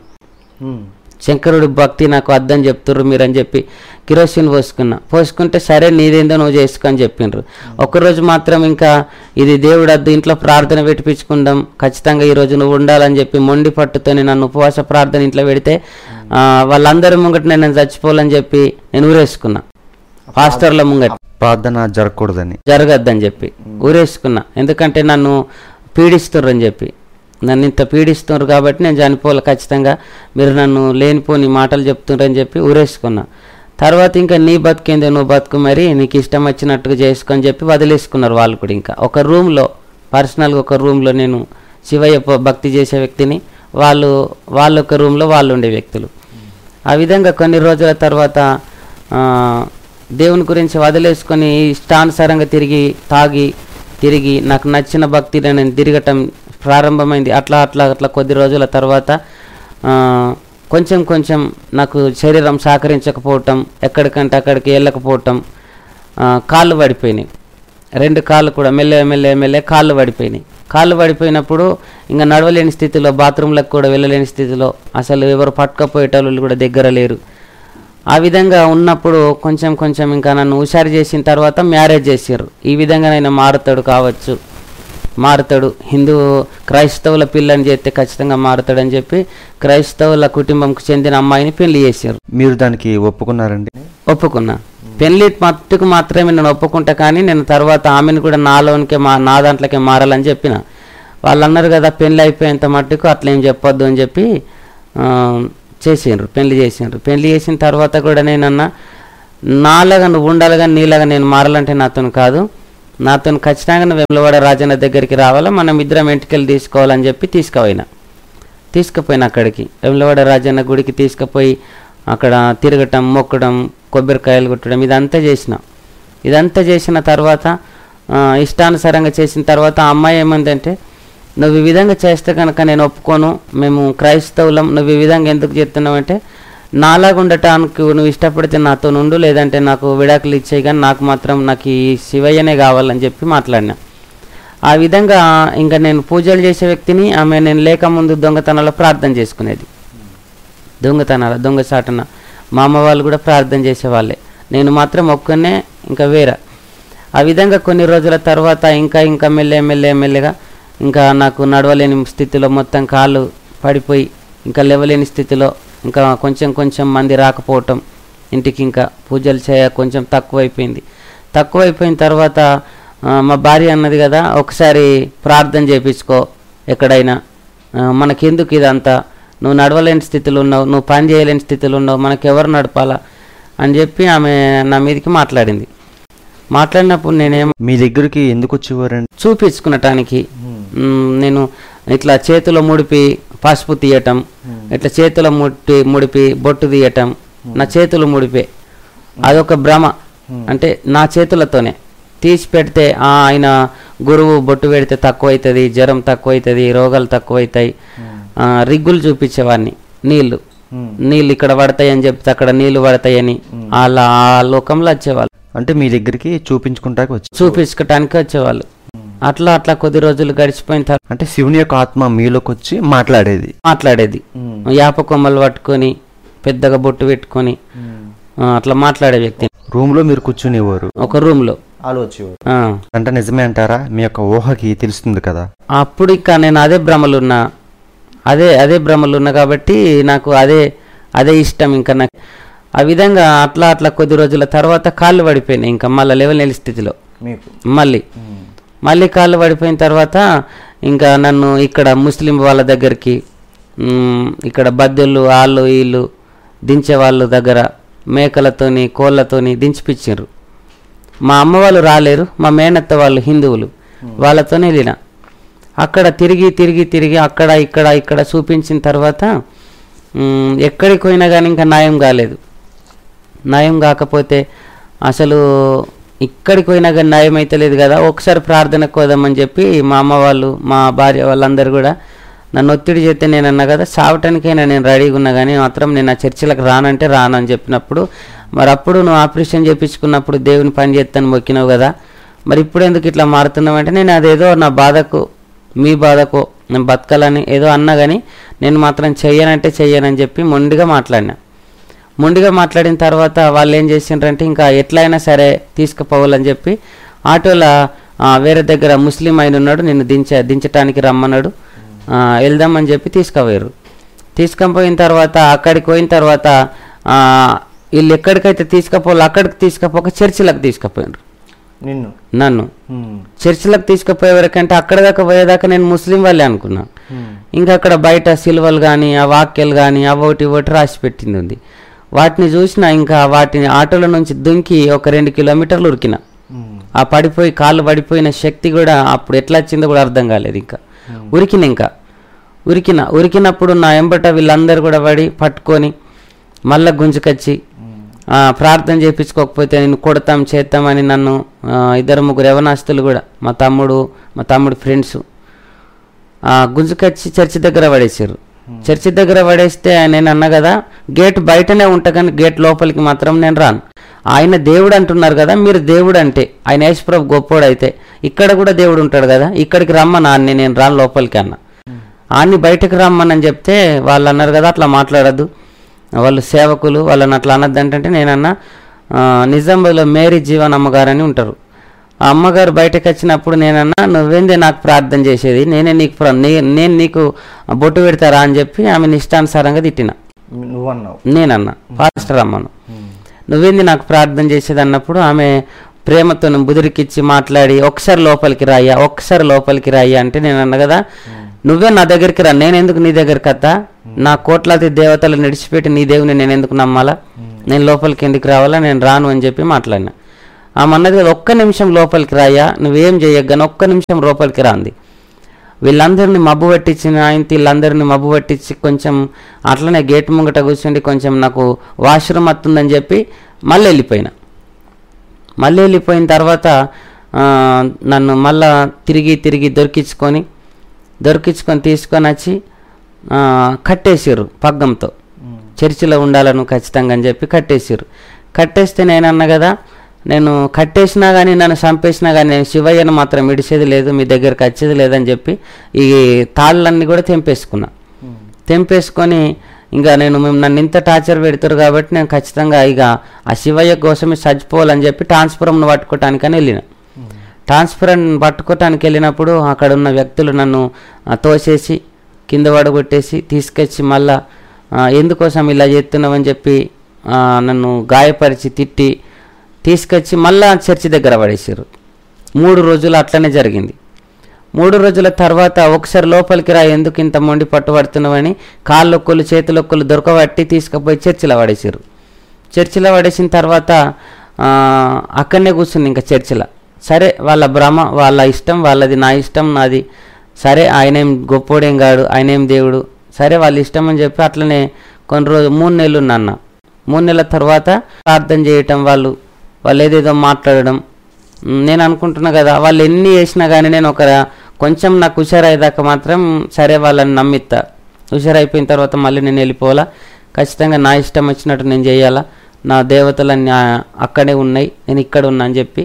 శంకరుడు భక్తి నాకు అద్దని చెప్తుర్రు మీరు అని చెప్పి కిరోసిన్ పోసుకున్నా పోసుకుంటే సరే నీదేందో నువ్వు చేసుకో అని చెప్పిండ్రు ఒక్కరోజు మాత్రం ఇంకా ఇది దేవుడు అద్దు ఇంట్లో ప్రార్థన పెట్టిపించుకుందాం ఖచ్చితంగా ఈరోజు నువ్వు ఉండాలని చెప్పి మొండి పట్టుతోని నన్ను ఉపవాస ప్రార్థన ఇంట్లో పెడితే ఆ, వాళ్ళందరి ముంగట నేను చచ్చిపోవాలని చెప్పి నేను ఊరేసుకున్నా పాస్టర్ల ముంగట ప్రార్థన జరగకూడదని జరగద్దని చెప్పి ఊరేసుకున్నా ఎందుకంటే నన్ను పీడిస్తుర్రు అని చెప్పి నన్ను ఇంత పీడిస్తున్నారు కాబట్టి నేను చనిపోవాలి ఖచ్చితంగా మీరు నన్ను లేనిపోని మాటలు చెప్తున్నారని చెప్పి ఊరేసుకున్నా తర్వాత ఇంకా నీ బతికేందో నువ్వు బతుకు మరి నీకు ఇష్టం వచ్చినట్టుగా చేసుకొని చెప్పి వదిలేసుకున్నారు వాళ్ళు కూడా ఇంకా ఒక రూమ్లో పర్సనల్గా ఒక రూమ్లో నేను శివయ్య ప- భక్తి చేసే వ్యక్తిని వాళ్ళు వాళ్ళు ఒక రూమ్లో వాళ్ళు ఉండే వ్యక్తులు ఆ విధంగా కొన్ని రోజుల తర్వాత ఆ, దేవుని గురించి వదిలేసుకొని ఇష్టానుసారంగా తిరిగి తాగి తిరిగి నాకు నచ్చిన భక్తిని నేను తిరగటం ప్రారంభమైంది అట్లా అట్లా అట్లా కొద్ది రోజుల తర్వాత ఆ, కొంచెం కొంచెం నాకు శరీరం సహకరించకపోవటం ఎక్కడికంటే అక్కడికి వెళ్ళకపోవటం ఆ, కాళ్ళు పడిపోయినాయి రెండు కాళ్ళు కూడా మెల్లె మెల్లె మెల్లె కాళ్ళు పడిపోయినాయి కాళ్ళు పడిపోయినప్పుడు ఇంకా నడవలేని స్థితిలో బాత్రూంలకు కూడా వెళ్ళలేని స్థితిలో అసలు ఎవరు పట్టుకపోయేటోళ్ళు కూడా దగ్గర లేరు ఆ విధంగా ఉన్నప్పుడు కొంచెం కొంచెం ఇంకా నన్ను హుషారు చేసిన తర్వాత మ్యారేజ్ చేసారు ఈ విధంగా నేను మారుతాడు కావచ్చు మారుతాడు హిందూ క్రైస్తవుల పిల్లని చేస్తే ఖచ్చితంగా మారుతాడని చెప్పి క్రైస్తవుల కుటుంబంకు చెందిన అమ్మాయిని పెళ్లి చేశారు మీరు దానికి ఒప్పుకున్నారండి ఒప్పుకున్నా పెళ్లి మట్టుకు మాత్రమే నేను ఒప్పుకుంటా కానీ నేను తర్వాత ఆమెను కూడా నాలోనికే మా నా దాంట్లోకే మారాలని చెప్పిన వాళ్ళు అన్నారు కదా పెళ్లి అయిపోయేంత మట్టుకు అట్లా ఏం చెప్పొద్దు అని చెప్పి ఆ, చేసిండ్రు పెళ్లి చేసిండ్రు పెళ్లి చేసిన తర్వాత కూడా నేనన్నా నాలాగా నువ్వు ఉండాలి కానీ నీలాగా నేను మారాలంటే నాతో కాదు నాతో ఖచ్చితంగా నువ్వు వెమ్లవాడ రాజన్న దగ్గరికి రావాలా మనం ఇద్దరం ఇంటికెళ్ళి తీసుకోవాలని చెప్పి తీసుకుపోయినా తీసుకుపోయిన అక్కడికి వెమ్లవాడ రాజన్న గుడికి తీసుకుపోయి అక్కడ తిరగటం మొక్కడం కొబ్బరికాయలు కొట్టడం ఇదంతా చేసిన ఇదంతా చేసిన తర్వాత ఆ, ఇష్టానుసారంగా చేసిన తర్వాత ఆ అమ్మాయి ఏమందంటే నువ్వు ఈ విధంగా చేస్తే కనుక నేను ఒప్పుకోను మేము క్రైస్తవులం నువ్వు ఈ విధంగా ఎందుకు చెప్తున్నావు అంటే నాలాగా ఉండటానికి నువ్వు ఇష్టపడితే నాతో నుండు లేదంటే నాకు విడాకులు ఇచ్చేయి కానీ నాకు మాత్రం నాకు ఈ శివయ్యనే కావాలని చెప్పి మాట్లాడినా ఆ విధంగా ఇంకా నేను పూజలు చేసే వ్యక్తిని ఆమె నేను లేకముందు దొంగతనాల్లో ప్రార్థన చేసుకునేది దొంగతనాల దొంగసాటన మా అమ్మ వాళ్ళు కూడా ప్రార్థన చేసేవాళ్ళే నేను మాత్రం ఒక్కనే ఇంకా వేరే ఆ విధంగా కొన్ని రోజుల తర్వాత ఇంకా ఇంకా మెల్లె మెల్లె మెల్లెగా ఇంకా నాకు నడవలేని స్థితిలో మొత్తం కాళ్ళు పడిపోయి ఇంకా లేవలేని స్థితిలో ఇంకా కొంచెం కొంచెం మంది రాకపోవటం ఇంటికి ఇంకా పూజలు చేయ కొంచెం తక్కువైపోయింది తక్కువైపోయిన తర్వాత ఆ, మా భార్య అన్నది కదా ఒకసారి ప్రార్థన చేయించుకో ఎక్కడైనా ఆ, మనకెందుకు ఇదంతా నువ్వు నడవలేని స్థితిలో ఉన్నావు నువ్వు పని చేయలేని స్థితిలో ఉన్నావు మనకెవరు నడపాలా అని చెప్పి ఆమె నా మీదకి మాట్లాడింది మాట్లాడినప్పుడు నేనేం మీ దగ్గరికి ఎందుకు వచ్చేవారండి చూపించుకునటానికి మ్, నేను ఇట్లా చేతిలో ముడిపి పసుపు తీయటం ఇట్లా చేతిలో ముట్టి ముడిపి బొట్టు తీయటం నా చేతులు ముడిపే అదొక భ్రమ అంటే నా చేతులతోనే తీసి పెడితే ఆ, ఆయన గురువు బొట్టు పెడితే తక్కువ అవుతుంది జ్వరం తక్కువ అవుతుంది రోగాలు తక్కువ అవుతాయి ఆ, రిగ్గులు చూపించేవాడిని నీళ్లు నీళ్ళు ఇక్కడ పడతాయి అని చెప్తే అక్కడ నీళ్లు పడతాయని అలా ఆ లోకంలో వచ్చేవాళ్ళు అంటే మీ దగ్గరికి చూపించుకుంటాకి వచ్చి చూపించుకోవటానికి వచ్చేవాళ్ళు అట్లా అట్లా కొద్ది రోజులు గడిచిపోయిన తర్వాత అంటే శివుని యొక్క ఆత్మ మీలోకి వచ్చి మాట్లాడేది మాట్లాడేది యాప కొమ్మలు పట్టుకొని పెద్దగా బొట్టు పెట్టుకొని ఆ, అట్లా మాట్లాడే వ్యక్తి రూమ్ లో మీరు కూర్చునేవారు ఒక రూమ్ లో ఆలోచేవారు ఆ. అంటే నిజమే అంటారా మీ యొక్క ఊహకి తెలుస్తుంది కదా అప్పుడు ఇంకా నేను అదే భ్రమలున్నా అదే అదే భ్రమలున్నా కాబట్టి నాకు అదే అదే ఇష్టం ఇంకా నాకు ఆ విధంగా అట్లా అట్లా కొద్ది రోజుల తర్వాత కాళ్ళు పడిపోయినాయి ఇంకా మళ్ళీ లెవెల్ నెల స్థితిలో మీకు మళ్ళీ మళ్ళీ కాళ్ళు పడిపోయిన తర్వాత ఇంకా నన్ను ఇక్కడ ముస్లిం వాళ్ళ దగ్గరికి మ్, ఇక్కడ బద్దెళ్ళు వాళ్ళు వీళ్ళు దించే వాళ్ళ దగ్గర మేకలతోని కోళ్ళతోని దించిపిచ్చారు మా అమ్మ వాళ్ళు రాలేరు మా మేనత్త వాళ్ళు హిందువులు వాళ్ళతోనే వెళ్ళిన అక్కడ తిరిగి తిరిగి తిరిగి అక్కడ ఇక్కడ ఇక్కడ చూపించిన తర్వాత మ్, ఎక్కడికి పోయినా కానీ ఇంకా న్యాయం కాలేదు నయం కాకపోతే అసలు ఇక్కడికి పోయినా కానీ నయం అయితే లేదు కదా ఒకసారి ప్రార్థనకు పోదామని చెప్పి మా అమ్మ వాళ్ళు మా భార్య వాళ్ళందరూ కూడా నన్ను ఒత్తిడి చేస్తే నేను అన్నా కదా సావటానికైనా నేను రెడీగా ఉన్నా కానీ మాత్రం నేను ఆ చర్చిలకు రానంటే రాను అని చెప్పినప్పుడు మరి అప్పుడు నువ్వు ఆపరేషన్ చేయించుకున్నప్పుడు దేవుని పని చేస్తాను మొక్కినావు కదా మరి ఇప్పుడు ఎందుకు ఇట్లా మారుతున్నావు అంటే నేను అదేదో నా బాధకు మీ బాధకు నేను బతకాలని ఏదో అన్నా కానీ నేను మాత్రం చెయ్యనంటే చెయ్యనని చెప్పి మొండిగా మాట్లాడినా మొండిగా మాట్లాడిన తర్వాత వాళ్ళు ఏం చేసిండ్రంటే ఇంకా ఎట్లయినా సరే తీసుకుపోవాలని చెప్పి ఆటోలో ఆ, వేరే దగ్గర ముస్లిం ఆయన ఉన్నాడు నిన్ను దించ దించటానికి రమ్మన్నాడు ఆ, వెళ్దామని చెప్పి తీసుకుపోయారు తీసుకుపోయిన తర్వాత అక్కడికి పోయిన తర్వాత ఆ, వీళ్ళు ఎక్కడికైతే తీసుకుపోవాలి అక్కడికి తీసుకుపోక చర్చిలకు తీసుకుపోయినారు నిన్ను నన్ను చర్చిలకు తీసుకుపోయే వరకంటే అక్కడ దాకా పోయేదాకా నేను ముస్లిం వాళ్ళే అనుకున్నా ఇంకా అక్కడ బయట సిల్వలు కానీ ఆ వాక్యాలు కానీ అవోటి ఇవోటి రాసి పెట్టింది ఉంది వాటిని చూసిన ఇంకా వాటిని ఆటోల నుంచి దుంకి ఒక రెండు కిలోమీటర్లు ఉరికిన ఆ పడిపోయి కాళ్ళు పడిపోయిన శక్తి కూడా అప్పుడు ఎట్లా వచ్చిందో కూడా అర్థం కాలేదు ఇంకా ఉరికిన ఇంకా ఉరికిన ఉరికినప్పుడు నా ఎంబట వీళ్ళందరూ కూడా పడి పట్టుకొని మళ్ళా గుంజుకొచ్చి ఆ, ప్రార్థన చేయించుకోకపోతే నేను కొడతాం చేస్తామని నన్ను ఆ, ఇద్దరు ముగ్గురు యవనాస్తులు కూడా మా తమ్ముడు మా తమ్ముడు ఫ్రెండ్స్ గుంజుకొచ్చి చర్చి దగ్గర పడేసారు చర్చి దగ్గర పడేస్తే నేను అన్నా కదా గేట్ బయటనే ఉంటా కానీ గేట్ లోపలికి మాత్రం నేను రాను ఆయన దేవుడు అంటున్నారు కదా మీరు దేవుడు అంటే ఆయన యేసుప్రభు గొప్పోడు అయితే ఇక్కడ కూడా దేవుడు ఉంటాడు కదా ఇక్కడికి రమ్మని ఆన్ని నేను రాను లోపలికి అన్న ఆన్ని బయటకు రమ్మని చెప్తే వాళ్ళు అన్నారు కదా అట్లా మాట్లాడద్దు వాళ్ళు సేవకులు వాళ్ళని అట్లా అనద్దు అంటే నేనన్నా ఆ, నిజాంబాద్లో మేరీ జీవన్ అమ్మగారు అని ఉంటారు ఆ అమ్మగారు బయటకు వచ్చినప్పుడు నేనన్నా నువ్వేందే నాకు ప్రార్థన చేసేది నేనే నీకు ప్ర- నే- నేను నీకు బొట్టు పెడతారా అని చెప్పి ఆమె ఇష్టానుసారంగా తిట్టిన నువ్వు అన్నావు నేనన్నా పాస్టర్ అమ్మను నువ్వేంది నాకు ప్రార్థన చేసేది అన్నప్పుడు ఆమె ప్రేమతో బుదిరికిచ్చి మాట్లాడి ఒకసారి లోపలికి రాయ్యా ఒక్కసారి లోపలికి రాయ్యా అంటే నేను అన్నా కదా నువ్వే నా దగ్గరికి రా నేను ఎందుకు నీ దగ్గరికి అత్తా నా కోట్లాది దేవతలు నడిచిపెట్టి నీ దేవుని నేను ఎందుకు నమ్మాలా నేను లోపలికి ఎందుకు రావాలా నేను రాను అని చెప్పి మాట్లాడినా ఆమె అన్నది కదా ఒక్క నిమిషం లోపలికి రాయ్యా నువ్వేం చేయగానే ఒక్క నిమిషం లోపలికి రాంది వీళ్ళందరినీ మబ్బు పట్టించిన ఆయన వీళ్ళందరినీ మబ్బు పట్టించి కొంచెం అట్లనే గేట్ ముంగట కూర్చుండి కొంచెం నాకు వాష్రూమ్ వస్తుందని చెప్పి మళ్ళీ వెళ్ళిపోయినా మళ్ళీ వెళ్ళిపోయిన తర్వాత ఆ, నన్ను మళ్ళా తిరిగి తిరిగి దొరికించుకొని దొరికించుకొని తీసుకొని వచ్చి ఆ, కట్టేసారు పగ్గంతో చర్చిలో ఉండాలను ఖచ్చితంగా అని చెప్పి కట్టేసారు కట్టేస్తే నేను అన్నా కదా నేను కట్టేసినా కానీ నన్ను చంపేసినా కానీ నేను శివయ్యను మాత్రం ఇడిచేది లేదు మీ దగ్గరికి వచ్చేది లేదని చెప్పి ఈ తాళ్ళన్నీ కూడా తెంపేసుకున్నా తెంపేసుకొని ఇంకా నేను మేము నన్ను ఇంత టార్చర్ పెడతారు కాబట్టి నేను ఖచ్చితంగా ఇక ఆ శివయ్య కోసమే చచ్చిపోవాలని చెప్పి ట్రాన్స్ఫరంను పట్టుకోవటానికని వెళ్ళిన ట్రాన్స్ఫరం పట్టుకోవటానికి వెళ్ళినప్పుడు అక్కడ ఉన్న వ్యక్తులు నన్ను ఆ, తోసేసి కింద పడగొట్టేసి తీసుకొచ్చి మళ్ళా ఆ, ఎందుకోసం ఇలా చేస్తున్నావని చెప్పి ఆ, నన్ను గాయపరిచి తిట్టి తీసుకొచ్చి మళ్ళా చర్చి దగ్గర పడేసారు మూడు రోజులు అట్లనే జరిగింది మూడు రోజుల తర్వాత ఒకసారి లోపలికి రా ఎందుకు ఇంత మొండి పట్టుబడుతున్నావని కాళ్ళొక్కులు చేతులొక్కులు దొరకబట్టి తీసుకుపోయి చర్చిలో పడేసారు చర్చిలో పడేసిన తర్వాత ఆ, అక్కడనే కూర్చుంది ఇంకా చర్చిలో సరే వాళ్ళ భ్రమ వాళ్ళ ఇష్టం వాళ్ళది నా ఇష్టం నాది సరే ఆయన ఏం గొప్పోడేం కాడు ఆయన ఏం దేవుడు సరే వాళ్ళ ఇష్టం అని చెప్పి అట్లనే కొన్ని రోజు మూడు నెలలు ఉన్నాన్న మూడు నెలల తర్వాత ప్రార్థన చేయటం వాళ్ళు వాళ్ళు ఏదేదో మాట్లాడడం మ్, నేను అనుకుంటున్నా కదా వాళ్ళు ఎన్ని చేసినా కానీ నేను ఒక కొంచెం నాకు హుషారయ్యేదాకా మాత్రం సరే వాళ్ళని నమ్మిత్తా హుషారైపోయిన తర్వాత మళ్ళీ నేను వెళ్ళిపోవాలా ఖచ్చితంగా నా ఇష్టం వచ్చినట్టు నేను చేయాలా నా దేవతలన్నీ ఆ- అక్కడే ఉన్నాయి నేను ఇక్కడ ఉన్నా అని చెప్పి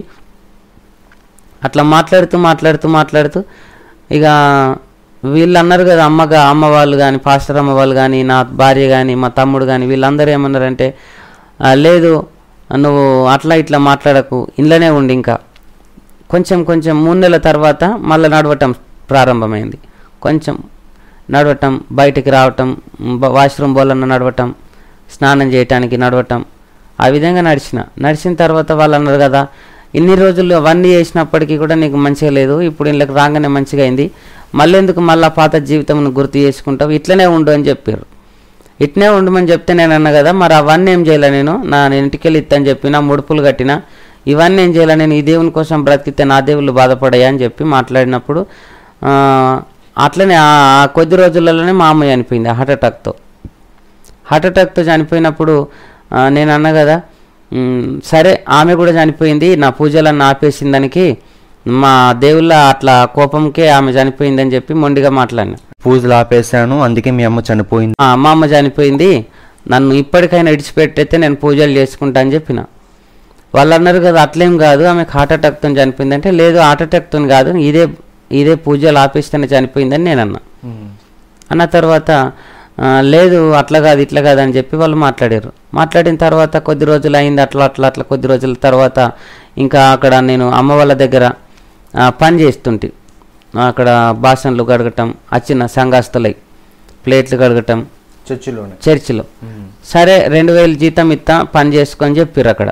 అట్లా మాట్లాడుతూ మాట్లాడుతూ మాట్లాడుతూ ఇక వీళ్ళు అన్నారు కదా అమ్మగా అమ్మ వాళ్ళు కానీ పాస్టర్ అమ్మ వాళ్ళు కానీ నా భార్య కానీ మా తమ్ముడు కానీ వీళ్ళందరూ ఏమన్నారంటే "ఆ, లేదు నువ్వు అట్లా ఇట్లా మాట్లాడకు ఇంట్లోనే ఉండి ఇంకా కొంచెం కొంచెం మూడు నెలల తర్వాత మళ్ళీ నడవటం ప్రారంభమైంది కొంచెం నడవటం బయటికి రావటం బ- వాష్రూమ్ బోలన్న నడవటం స్నానం చేయటానికి నడవటం ఆ విధంగా నడిచిన నడిచిన తర్వాత వాళ్ళు అన్నారు కదా ఇన్ని రోజులు అవన్నీ చేసినప్పటికీ కూడా నీకు మంచిగా లేదు ఇప్పుడు ఇళ్ళకి రాగానే మంచిగా అయింది మళ్ళీ ఎందుకు మళ్ళీ పాత జీవితం గుర్తు చేసుకుంటావు ఇట్లనే ఉండు అని చెప్పారు ఇట్నే ఉండమని చెప్తే నేను అన్నా కదా మరి అవన్నీ ఏం చేయాలి నేను నా నేను ఇంటికి వెళ్ళి ఇత్తని చెప్పిన ముడుపులు కట్టిన ఇవన్నీ ఏం చేయాలి నేను ఈ దేవుని కోసం బ్రతికితే నా దేవుళ్ళు బాధపడాయా అని చెప్పి మాట్లాడినప్పుడు ఆ, అట్లనే ఆ ఆ కొద్ది రోజులలోనే మా అమ్మ చనిపోయింది హార్ట్ అటాక్తో హార్ట్ అటాక్తో చనిపోయినప్పుడు ఆ, నేను అన్నా కదా "మ్, సరే ఆమె కూడా చనిపోయింది నా పూజలన్నీ ఆపేసిన దానికి మా దేవుళ్ళ అట్లా కోపంకే ఆమె చనిపోయిందని చెప్పి మొండిగా మాట్లాడినా పూజలు ఆపేశాను అందుకే మీ అమ్మ చనిపోయింది ఆ అమ్మ అమ్మ చనిపోయింది నన్ను ఇప్పటికైనా ఇడిచిపెట్టయితే నేను పూజలు చేసుకుంటా అని చెప్పిన వాళ్ళు అన్నారు కదా అట్లేం కాదు ఆమెకు హార్ట్ అటాక్తో చనిపోయింది అంటే లేదు హార్ట్ అటాక్తో కాదు ఇదే ఇదే పూజలు ఆపేస్తేనే చనిపోయిందని నేను అన్నా అన్న తర్వాత ఆ, లేదు అట్లా కాదు ఇట్లా కాదు అని చెప్పి వాళ్ళు మాట్లాడారు మాట్లాడిన తర్వాత కొద్ది రోజులు అయింది అట్లా అట్లా అట్లా కొద్ది రోజుల తర్వాత ఇంకా అక్కడ నేను అమ్మ వాళ్ళ దగ్గర ఆ, పని చేస్తుంటే అక్కడ బాసన్లు కడగటం వచ్చిన సంఘాస్తులై ప్లేట్లు కడగటం చర్చిలోనే చర్చిలో సరే రెండు వేలు జీతం ఇస్తా పని చేసుకొని చెప్పారు అక్కడ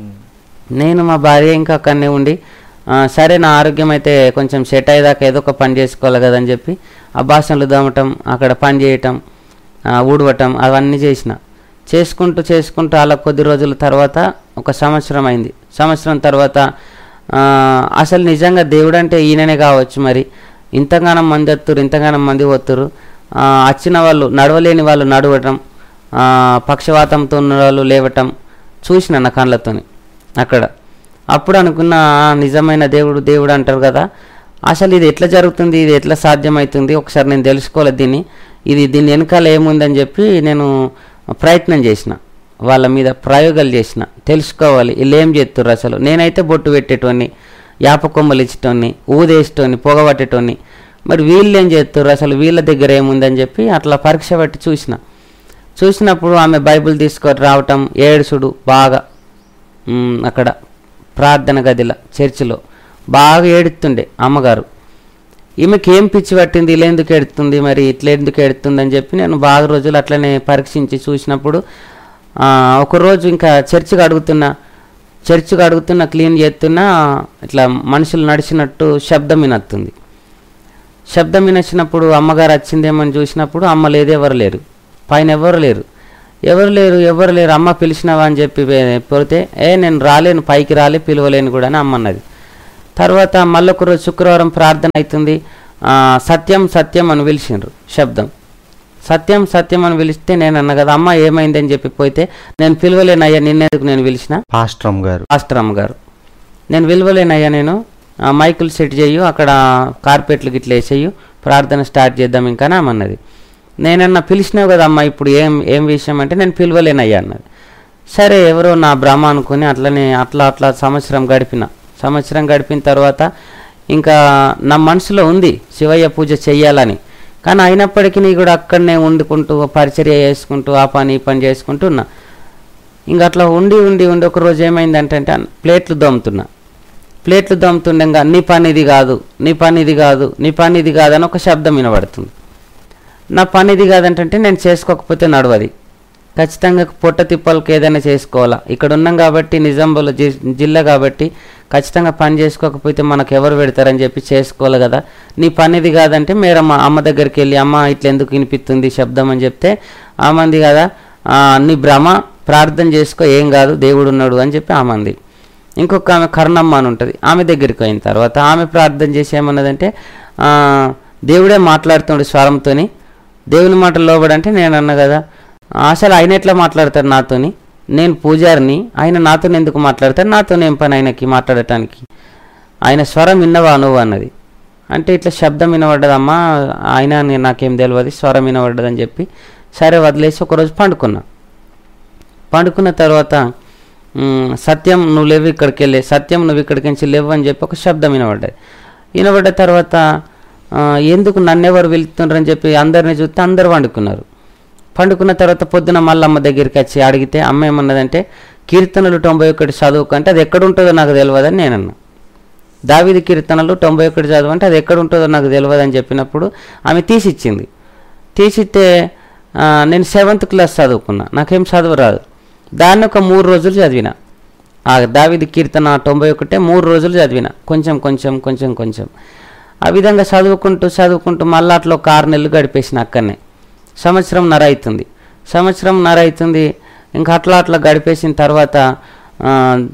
నేను మా భార్య ఇంకా అక్కడనే ఉండి ఆ, సరే నా ఆరోగ్యం అయితే కొంచెం సెట్ అయ్యేదాకా ఏదో ఒక పని చేసుకోవాలి కదని చెప్పి ఆ బాసనలు దమ్మటం అక్కడ పని చేయటం ఆ, ఊడవటం అవన్నీ చేసిన చేసుకుంటూ చేసుకుంటూ అలా కొద్ది రోజుల తర్వాత ఒక సంవత్సరం అయింది సంవత్సరం తర్వాత ఆ, అసలు నిజంగా దేవుడు అంటే ఈయననే కావచ్చు మరి ఇంతగానం మంది వత్తురు ఇంతగానం మంది వత్తురు ఆ, వచ్చిన వాళ్ళు నడవలేని వాళ్ళు నడవటం ఆ, పక్షవాతంతో ఉన్న వాళ్ళు లేవటం చూసిన నా కళ్ళతోని అక్కడ అప్పుడు అనుకున్న "ఆ, నిజమైన దేవుడు దేవుడు అంటారు కదా అసలు ఇది ఎట్లా జరుగుతుంది ఇది ఎట్లా సాధ్యమవుతుంది ఒకసారి నేను తెలుసుకోవాలి దీన్ని ఇది దీని వెనకాల ఏముందని చెప్పి నేను ప్రయత్నం చేసిన వాళ్ళ మీద ప్రయోగాలు చేసిన తెలుసుకోవాలి వీళ్ళు ఏం చేస్తుర్రు అసలు నేనైతే బొట్టు పెట్టేటోని యాప కొమ్మలు ఇచ్చేటోని ఊదేసేటోని పొగబట్టేటోని మరి వీళ్ళు ఏం చేస్తుర్రు అసలు వీళ్ళ దగ్గర ఏముందని చెప్పి అట్లా పరీక్ష పట్టి చూసిన చూసినప్పుడు ఆమె బైబిల్ తీసుకొని రావటం ఏడుసుడు బాగా మ్, అక్కడ ప్రార్థన గదిలో చర్చిలో బాగా ఏడుతుండే అమ్మగారు ఈమెకి ఏం పిచ్చి పట్టింది ఇలా ఎందుకు ఎడుతుంది మరి ఇట్లా ఎందుకు ఎడుతుంది అని చెప్పి నేను బాగా రోజులు అట్లనే పరీక్షించి చూసినప్పుడు ఆ, ఒకరోజు ఇంకా చర్చికి అడుగుతున్నా చర్చికి అడుగుతున్నా క్లీన్ చేస్తున్నా ఇట్లా మనుషులు నడిచినట్టు శబ్దం వినత్తుంది శబ్దం వినొచ్చినప్పుడు అమ్మగారు వచ్చిందేమని చూసినప్పుడు అమ్మ లేదు ఎవరు లేరు పైన ఎవరు లేరు ఎవరు లేరు ఎవరు లేరు అమ్మ పిలిచినావా అని చెప్పి వే- పోతే ఏ నేను రాలేను పైకి రాలే పిలవలేను కూడా అని అమ్మ అన్నది తర్వాత మళ్ళొక రోజు శుక్రవారం ప్రార్థన అవుతుంది ఆ, సత్యం సత్యం అని పిలిచిండ్రు శబ్దం సత్యం సత్యం అని పిలిస్తే నేను అన్న కదా అమ్మ ఏమైంది అని చెప్పి పోతే నేను పిలవలేనయ్యా నిన్నెందుకు నేను పిలిచిన పాస్ట్రమ్ గారు మాస్టర్ అమ్మగారు నేను విలువలేనయ్యా నేను ఆ మైకులు సెట్ చేయు అక్కడ కార్పెట్లు గిట్ల వేసేయు ప్రార్థన స్టార్ట్ చేద్దాం ఇంకా అని ఆమె అన్నది నేనన్నా పిలిచినావు కదా అమ్మ ఇప్పుడు ఏం ఏం విషయం అంటే నేను పిలవలేనయ్యా అన్నది సరే ఎవరో నా భ్రమ అనుకుని అట్లనే అట్లా అట్లా సంవత్సరం గడిపిన సంవత్సరం గడిపిన తర్వాత ఇంకా నా మనసులో ఉంది శివయ్య పూజ చెయ్యాలని కానీ అయినప్పటికీ నీ కూడా అక్కడనే వండుకుంటూ పరిచర్య చేసుకుంటూ ఆ పని ఈ పని చేసుకుంటూ ఉన్నా ఇంకా అట్లా ఉండి ఉండి ఉండి ఒక రోజు ఏమైందంటే అంటే ప్లేట్లు దమ్ముతున్నా ప్లేట్లు దమ్ముతుండగా నీ పని ఇది కాదు నీ పని ఇది కాదు నీ పని ఇది కాదు అని ఒక శబ్దం వినబడుతుంది నా పని ఇది కాదంటే నేను చేసుకోకపోతే నడవది ఖచ్చితంగా పొట్ట తిప్పలకి ఏదైనా చేసుకోవాలా ఇక్కడ ఉన్నాం కాబట్టి నిజాంబాద్ జి- జిల్లా కాబట్టి ఖచ్చితంగా పని చేసుకోకపోతే మనకు ఎవరు పెడతారని చెప్పి చేసుకోవాలి కదా నీ పని ఇది కాదంటే మేరమ్మ అమ్మ దగ్గరికి వెళ్ళి అమ్మ ఇట్లా ఎందుకు వినిపిస్తుంది శబ్దం అని చెప్తే ఆమంది కదా "ఆ, నీ భ్రమ ప్రార్థన చేసుకో ఏం కాదు దేవుడు ఉన్నాడు అని చెప్పి ఆమంది ఇంకొక ఆమె కర్ణమ్మ అని ఉంటుంది ఆమె దగ్గరికి అయిన తర్వాత ఆమె ప్రార్థన చేసి ఏమన్నదంటే ఆ, దేవుడే మాట్లాడుతుండే స్వరంతోని దేవుని మాటలు లోబడంటే నేను అన్న కదా అసలు ఆయన ఎట్లా మాట్లాడతారు నాతోని నేను పూజారిని ఆయన నాతో ఎందుకు మాట్లాడతారు నాతో ఏం పని ఆయనకి మాట్లాడటానికి ఆయన స్వరం విన్నవా నువ్వు అన్నది అంటే ఇట్లా శబ్దం వినబడ్డదమ్మా ఆయన నే- నాకేం తెలియదు స్వరం వినబడ్డదని చెప్పి సరే వదిలేసి ఒకరోజు పండుకున్నా పండుకున్న తర్వాత మ్, సత్యం నువ్వు లేవు ఇక్కడికి వెళ్ళే సత్యం నువ్వు ఇక్కడికి నుంచి లేవు అని చెప్పి ఒక శబ్దం వినబడ్డది వినబడ్డ తర్వాత ఆ, ఎందుకు నన్నెవరు వెళ్తున్నారని చెప్పి అందరిని చూస్తే అందరు పండుకున్నారు పండుకున్న తర్వాత పొద్దున మళ్ళీ అమ్మ దగ్గరికి వచ్చి అడిగితే అమ్మ ఏమన్నదంటే కీర్తనలు తొంభై ఒకటి చదువుకు అంటే అది ఎక్కడ ఉంటుందో నాకు తెలియదని నేనన్నా దావిది కీర్తనలు తొంభై ఒకటి చదువు అంటే అది ఎక్కడ ఉంటుందో నాకు తెలియదు అని చెప్పినప్పుడు ఆమె తీసిచ్చింది తీసిస్తే ఆ, నేను సెవెంత్ క్లాస్ చదువుకున్నా నాకేం చదువు రాదు దాన్ని ఒక మూడు రోజులు చదివిన ఆ దావిది కీర్తన తొంభై ఒకటే మూడు రోజులు చదివిన కొంచెం కొంచెం కొంచెం కొంచెం ఆ విధంగా చదువుకుంటూ చదువుకుంటూ మళ్ళీ అట్లా ఒక ఆరు నెలలు గడిపేసిన అక్కడనే సంవత్సరం నర అవుతుంది సంవత్సరం నర అవుతుంది ఇంకా అట్లా అట్లా గడిపేసిన తర్వాత ఆ,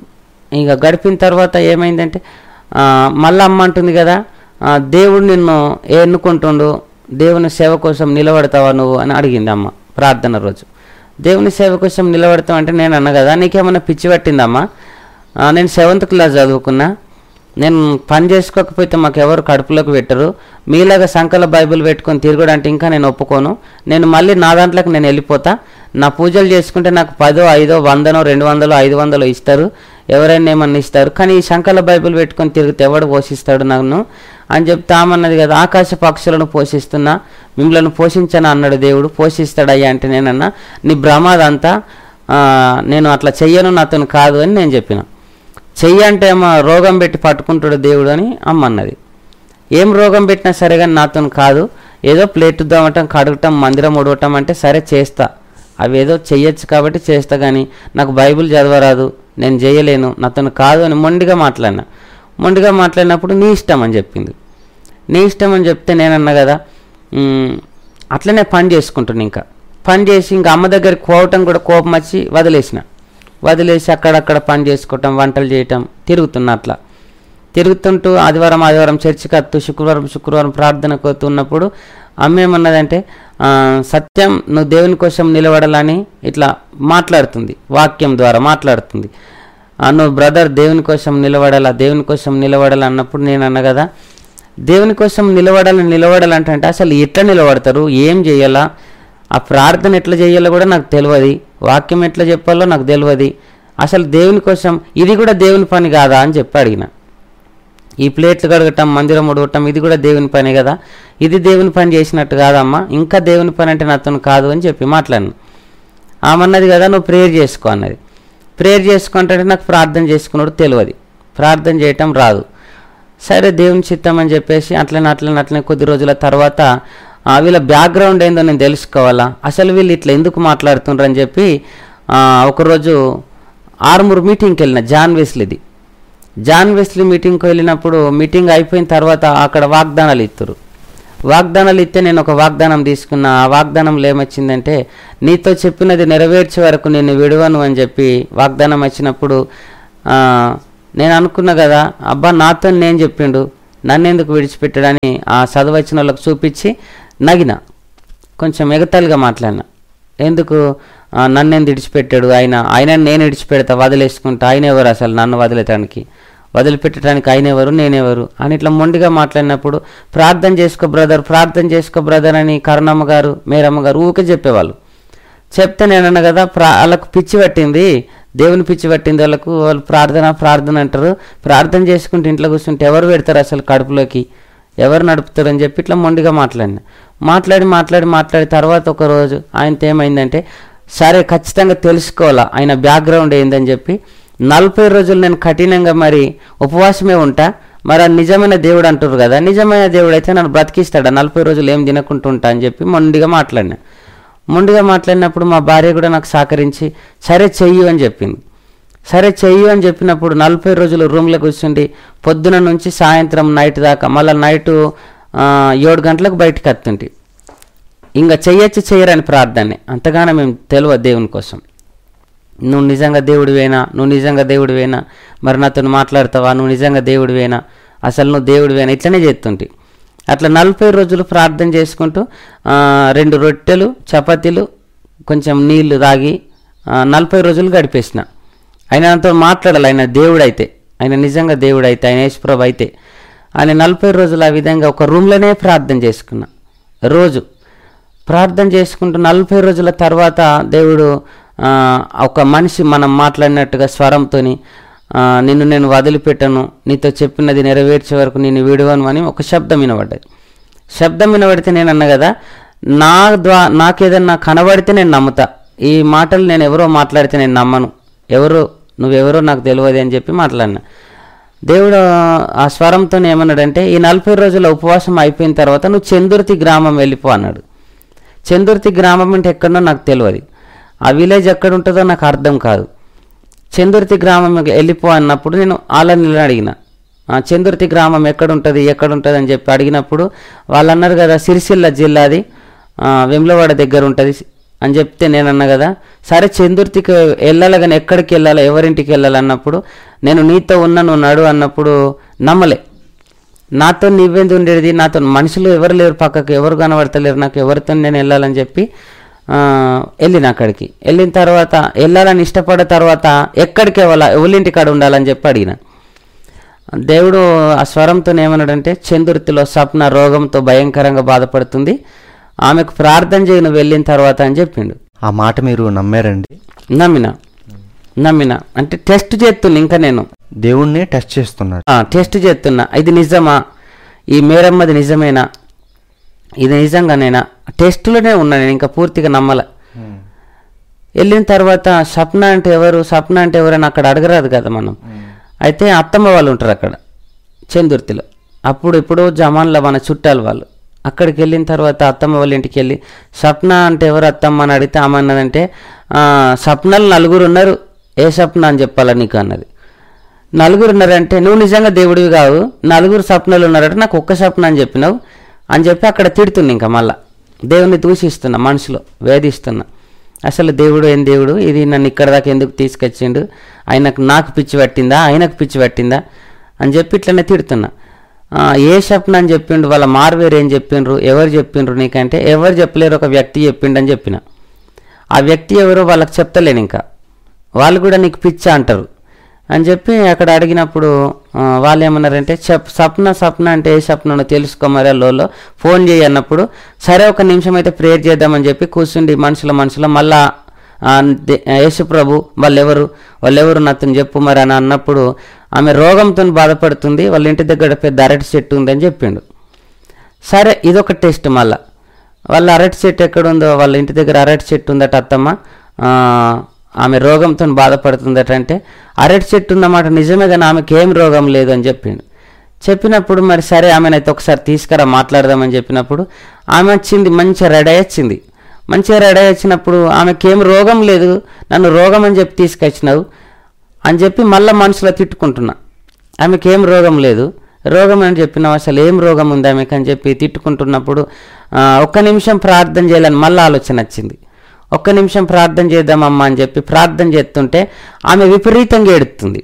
ఇక గడిపిన తర్వాత ఏమైందంటే ఆ, మళ్ళా అమ్మ అంటుంది కదా ఆ, దేవుడు నిన్ను ఎన్నుకుంటుండు దేవుని సేవ కోసం నిలబడతావా నువ్వు అని అడిగింది అమ్మ ప్రార్థన రోజు దేవుని సేవ కోసం నిలబడతావు అంటే నేను అన్న కదా నీకేమన్నా పిచ్చి పట్టిందమ్మా ఆ, నేను సెవెంత్ క్లాస్ చదువుకున్నా నేను పని చేసుకోకపోతే మాకు ఎవరు కడుపులోకి పెట్టరు మీలాగా సంకల బైబిల్ పెట్టుకొని తిరగడంటే ఇంకా నేను ఒప్పుకోను నేను మళ్ళీ నా దాంట్లోకి నేను వెళ్ళిపోతా నా పూజలు చేసుకుంటే నాకు పదో ఐదో వందనో రెండు వందలు ఐదు వందలు ఇస్తారు ఎవరైనా ఏమన్నా ఇస్తారు కానీ ఈ సంకల బైబిల్ పెట్టుకొని తిరిగితే ఎవడు పోషిస్తాడు నన్ను అని చెప్తే ఆమన్నది కదా ఆకాశ పక్షులను పోషిస్తున్నా మిమ్మల్ని పోషించను అన్నాడు దేవుడు పోషిస్తాడయ్యా అంటే నేనన్నా నీ భ్రమాదంతా ఆ, నేను అట్లా చెయ్యను నాతో కాదు అని నేను చెప్పిన చెయ్యి అంటే ఏమో రోగం పెట్టి పట్టుకుంటాడు దేవుడు అని అమ్మ అన్నది ఏం రోగం పెట్టినా సరే కానీ నాతో కాదు ఏదో ప్లేట్ దోమటం కడగటం మందిరం ఉడవటం అంటే సరే చేస్తా అవి ఏదో చెయ్యొచ్చు కాబట్టి చేస్తా కానీ నాకు బైబిల్ చదవరాదు నేను చేయలేను నాతో కాదు అని మొండిగా మాట్లాడినా మొండిగా మాట్లాడినప్పుడు నీ ఇష్టం అని చెప్పింది నీ ఇష్టం అని చెప్తే నేనన్నా కదా "మ్, అట్లనే పని చేసుకుంటున్నా ఇంకా పని చేసి ఇంకా అమ్మ దగ్గరికి పోవటం కూడా కోపం వచ్చి వదిలేసిన వదిలేసి అక్కడక్కడ పని చేసుకోవటం వంటలు చేయటం తిరుగుతున్నా అట్లా తిరుగుతుంటూ ఆదివారం ఆదివారం చర్చికి వస్తూ శుక్రవారం శుక్రవారం ప్రార్థనకు వస్తున్నప్పుడు అమ్మ ఏమన్నదంటే "ఆ, సత్యం నువ్వు దేవుని కోసం నిలబడాలని ఇట్లా మాట్లాడుతుంది వాక్యం ద్వారా మాట్లాడుతుంది "ఆ, నువ్వు బ్రదర్ దేవుని కోసం నిలబడాలా దేవుని కోసం నిలబడాలి అన్నప్పుడు నేను అన్న కదా దేవుని కోసం నిలబడాలి నిలబడాలంటే అంటే అసలు ఎట్లా నిలబడతారు ఏం చేయాలా ఆ ప్రార్థన ఎట్లా చేయాలో కూడా నాకు తెలియదు వాక్యం ఎట్లా చెప్పాలో నాకు తెలియదు అసలు దేవుని కోసం ఇది కూడా దేవుని పని కాదా అని చెప్పి అడిగిన ఈ ప్లేట్లు కడగటం మందిరం ఉడగటం ఇది కూడా దేవుని పని కదా ఇది దేవుని పని చేసినట్టు కాదమ్మా ఇంకా దేవుని పని అంటే నాతో కాదు అని చెప్పి మాట్లాడిన ఆమె అన్నది కదా నువ్వు ప్రేయర్ చేసుకో అన్నది ప్రేయర్ చేసుకుంటే నాకు ప్రార్థన చేసుకున్నాడు తెలియదు ప్రార్థన చేయటం రాదు సరే దేవుని చిత్తం అని చెప్పేసి అట్లనే అట్లనే అట్లనే కొద్ది రోజుల తర్వాత ఆ, వీళ్ళ బ్యాక్గ్రౌండ్ ఏందో నేను తెలుసుకోవాలా అసలు వీళ్ళు ఇట్లా ఎందుకు మాట్లాడుతుండ్రు అని చెప్పి ఆ, ఒకరోజు ఆరుమూరు మీటింగ్కి వెళ్ళిన జాన్ వెస్లీది జాన్ వెస్లీ మీటింగ్కి వెళ్ళినప్పుడు మీటింగ్ అయిపోయిన తర్వాత అక్కడ వాగ్దానాలు ఇస్తారు వాగ్దానాలు ఇస్తే నేను ఒక వాగ్దానం తీసుకున్నా ఆ వాగ్దానంలో ఏమొచ్చిందంటే నీతో చెప్పినది నెరవేర్చే వరకు నేను విడవను అని చెప్పి వాగ్దానం వచ్చినప్పుడు ఆ, నేను అనుకున్నా కదా అబ్బా నాతో నేను చెప్పిండు నన్ను ఎందుకు విడిచిపెట్టాడని ఆ చదువు వచ్చిన వాళ్ళకి చూపించి నగిన కొంచెం ఎగతాళిగా మాట్లాడినా ఎందుకు ఆ, నన్ను విడిచిపెట్టాడు ఆయన ఆయన నేను విడిచిపెడతా వదిలేసుకుంటా ఆయన ఎవరు అసలు నన్ను వదిలేటానికి వదిలిపెట్టడానికి ఆయన ఎవరు నేనెవరు అని ఇట్లా మొండిగా మాట్లాడినప్పుడు ప్రార్థన చేసుకో బ్రదర్ ప్రార్థన చేసుకో బ్రదర్ అని కరుణమ్మ గారు మేరమ్మ గారు ఊకే చెప్పేవాళ్ళు చెప్తే నేనన్నా కదా ప్రా వాళ్ళకు పిచ్చి పట్టింది దేవుని పిచ్చి పట్టింది వాళ్ళకు వాళ్ళు ప్రార్థన ప్రార్థన అంటారు ప్రార్థన చేసుకుంటే ఇంట్లో కూర్చుంటే ఎవరు పెడతారు అసలు కడుపులోకి ఎవరు నడుపుతారు అని చెప్పి ఇట్లా మొండిగా మాట్లాడిన మాట్లాడి మాట్లాడి మాట్లాడి తర్వాత ఒక రోజు ఆయనతో ఏమైందంటే సరే ఖచ్చితంగా తెలుసుకోవాలా ఆయన బ్యాక్గ్రౌండ్ ఏందని చెప్పి నలభై రోజులు నేను కఠినంగా మరి ఉపవాసమే ఉంటా మరి ఆ నిజమైన దేవుడు అంటారు కదా నిజమైన దేవుడు అయితే నన్ను బ్రతికిస్తాడా నలభై రోజులు ఏం తినకుంటూ ఉంటా అని చెప్పి మొండిగా మాట్లాడినా మొండిగా మాట్లాడినప్పుడు మా భార్య కూడా నాకు సహకరించి సరే చెయ్యి అని చెప్పింది సరే చెయ్యి అని చెప్పినప్పుడు నలభై రోజులు రూమ్లో కూర్చుండి పొద్దున నుంచి సాయంత్రం నైట్ దాకా మళ్ళీ నైటు ఆ, ఏడు గంటలకు బయటకు వస్తుంటే ఇంకా చెయ్యొచ్చు చెయ్యరని ప్రార్థనే అంతగానో మేము తెలియదు దేవుని కోసం నువ్వు నిజంగా దేవుడివేనా నువ్వు నిజంగా దేవుడివేనా మరి నాతో మాట్లాడతావా నువ్వు నిజంగా దేవుడివేనా అసలు నువ్వు దేవుడివేనా ఇట్లనే చేస్తుంటే అట్లా నలభై రోజులు ప్రార్థన చేసుకుంటూ ఆ, రెండు రొట్టెలు చపాతీలు కొంచెం నీళ్లు తాగి ఆ, నలభై రోజులు గడిపేసిన ఆయన నాతో మాట్లాడాలి ఆయన దేవుడైతే ఆయన నిజంగా దేవుడైతే ఆయన యేసుప్రభు అయితే ఆయన నలభై రోజులు ఆ విధంగా ఒక రూమ్లోనే ప్రార్థన చేసుకున్నా రోజు ప్రార్థన చేసుకుంటూ నలభై రోజుల తర్వాత దేవుడు ఆ, ఒక మనిషి మనం మాట్లాడినట్టుగా స్వరంతోని ఆ, నిన్ను నేను వదిలిపెట్టను నీతో చెప్పినది నెరవేర్చే వరకు నేను విడవను అని ఒక శబ్దం వినబడ్డది శబ్దం వినబడితే నేను అన్నా కదా నా ద్వా నాకేదన్నా కనబడితే నేను నమ్ముతా ఈ మాటలు నేను ఎవరో మాట్లాడితే నేను నమ్మను ఎవరు నువ్వెవరో నాకు తెలియదు అని చెప్పి మాట్లాడినా దేవుడు ఆ స్వరంతో ఏమన్నాడంటే ఈ నలభై రోజుల ఉపవాసం అయిపోయిన తర్వాత నువ్వు చందుర్తి గ్రామం వెళ్ళిపో అన్నాడు చందుర్తి గ్రామం అంటే ఎక్కడనో నాకు తెలియదు ఆ విలేజ్ ఎక్కడ ఉంటుందో నాకు అర్థం కాదు చందుర్తి గ్రామం వెళ్ళిపో అన్నప్పుడు నేను ఆలని అడిగిన ఆ చందుర్తి గ్రామం ఎక్కడ ఉంటుంది ఎక్కడ ఉంటుంది అని చెప్పి అడిగినప్పుడు వాళ్ళు అన్నారు కదా సిరిసిల్ల జిల్లాది ఆ, వెమ్లవాడ దగ్గర ఉంటుంది అని చెప్తే నేను అన్నా కదా సరే చందుర్తికి వెళ్ళాలి కానీ ఎక్కడికి వెళ్ళాలి ఎవరింటికి వెళ్ళాలి అన్నప్పుడు నేను నీతో ఉన్నా నువ్వు నడు అన్నప్పుడు నమ్మలే నాతో నీవేంది ఉండేది నాతో మనుషులు ఎవరు లేరు పక్కకు ఎవరు కనబడతలేరు నాకు ఎవరితో నేను వెళ్ళాలని చెప్పి ఆ, వెళ్ళిన అక్కడికి వెళ్ళిన తర్వాత వెళ్ళాలని ఇష్టపడ్డ తర్వాత ఎక్కడికి వెళ్ళాలా ఎవరింటి కాడ ఉండాలని చెప్పి అడిగిన దేవుడు ఆ స్వరంతో ఏమన్నాడంటే చందుర్తిలో స్వప్న రోగంతో భయంకరంగా బాధపడుతుంది ఆమెకు ప్రార్థన చేయి నువ్వు వెళ్ళిన తర్వాత అని చెప్పిండు ఆ మాట మీరు నమ్మారండి నమ్మిన నమ్మిన అంటే టెస్ట్ చేస్తున్నా ఇంకా నేను దేవుణ్ణి టెస్ట్ చేస్తున్నాడు ఆ, టెస్ట్ చేస్తున్నా ఇది నిజమా ఈ మేరమ్మది నిజమేనా ఇది నిజంగానేనా టెస్టులోనే ఉన్నా నేను ఇంకా పూర్తిగా నమ్మల వెళ్ళిన తర్వాత సప్న అంటే ఎవరు సప్న అంటే ఎవరైనా అక్కడ అడగరాదు కదా మనం అయితే అత్తమ్మ వాళ్ళు ఉంటారు అక్కడ చందుర్తిలో అప్పుడు ఇప్పుడు జమాన్లో మన చుట్టాలు వాళ్ళు అక్కడికి వెళ్ళిన తర్వాత అత్తమ్మ వాళ్ళ ఇంటికి వెళ్ళి సప్న అంటే ఎవరు అత్తమ్మ అని అడిగితే ఆమె అన్నదంటే "ఆ, సప్నలు నలుగురు ఉన్నారు ఏ సప్న అని చెప్పాలా నీకు అన్నది నలుగురు ఉన్నారంటే నువ్వు నిజంగా దేవుడివి కావు నలుగురు స్వప్నాలు ఉన్నారంటే నాకు ఒక్క స్వప్నం అని చెప్పినావు అని చెప్పి అక్కడ తిడుతున్నా ఇంకా మళ్ళా దేవుని దూషిస్తున్నా మనసులో వేధిస్తున్నా అసలు దేవుడు ఏం దేవుడు ఇది నన్ను ఇక్కడ దాకా ఎందుకు తీసుకొచ్చిండు ఆయనకు నాకు పిచ్చి పట్టిందా ఆయనకు పిచ్చి పట్టిందా అని చెప్పి ఇట్లనే తిడుతున్నా ఆ, ఏ స్వప్నం అని చెప్పిండు వాళ్ళ మార్వేరు ఏం చెప్పిండ్రు ఎవరు చెప్పిండ్రు నీకంటే ఎవరు చెప్పలేరు ఒక వ్యక్తి చెప్పిండు అని చెప్పిన ఆ వ్యక్తి ఎవరో వాళ్ళకి చెప్తలేను ఇంకా వాళ్ళు కూడా నీకు పిచ్చ అంటారు అని చెప్పి అక్కడ అడిగినప్పుడు ఆ, వాళ్ళు ఏమన్నారంటే చెప్ సప్న సప్న అంటే ఏ సప్నో తెలుసుకోమరే లోలో ఫోన్ చేయి అన్నప్పుడు సరే ఒక నిమిషం అయితే ప్రేయర్ చేద్దామని చెప్పి కూర్చుండి మనుషుల మనుషుల మళ్ళా ఆ, దే- యేసు ప్రభు వాళ్ళెవరు వాళ్ళెవరు నాతను చెప్పు మరి అని అన్నప్పుడు ఆమె రోగంతో బాధపడుతుంది వాళ్ళ ఇంటి దగ్గర పెద్ద అరటి చెట్టు ఉందని చెప్పిండు సరే ఇదొక టెస్ట్ మళ్ళా వాళ్ళ అరటి చెట్టు ఎక్కడ ఉందో వాళ్ళ ఇంటి దగ్గర అరటి చెట్టు ఉందట అత్తమ్మ ఆ, ఆమె రోగంతో బాధపడుతుందట అంటే అరటి చెట్టు ఉన్నమాట నిజమే కానీ ఆమెకి ఏం రోగం లేదు అని చెప్పిండు చెప్పినప్పుడు మరి సరే ఆమెనైతే ఒకసారి తీసుకురా మాట్లాడదామని చెప్పినప్పుడు ఆమె వచ్చింది మంచిగా రెడీ అయ్యి వచ్చింది మంచిగా రెడీ అయ్యి వచ్చినప్పుడు ఆమెకి ఏం రోగం లేదు నన్ను రోగం అని చెప్పి తీసుకొచ్చినావు అని చెప్పి మళ్ళీ మనసులో తిట్టుకుంటున్నా ఆమెకి ఏం రోగం లేదు రోగం అని చెప్పినావు అసలు ఏం రోగం ఉంది ఆమెకి అని చెప్పి తిట్టుకుంటున్నప్పుడు ఆ, ఒక్క నిమిషం ప్రార్థన చేయాలని మళ్ళీ ఆలోచన వచ్చింది ఒక్క నిమిషం ప్రార్థన చేద్దామమ్మా అని చెప్పి ప్రార్థన చేస్తుంటే ఆమె విపరీతంగా ఎడుతుంది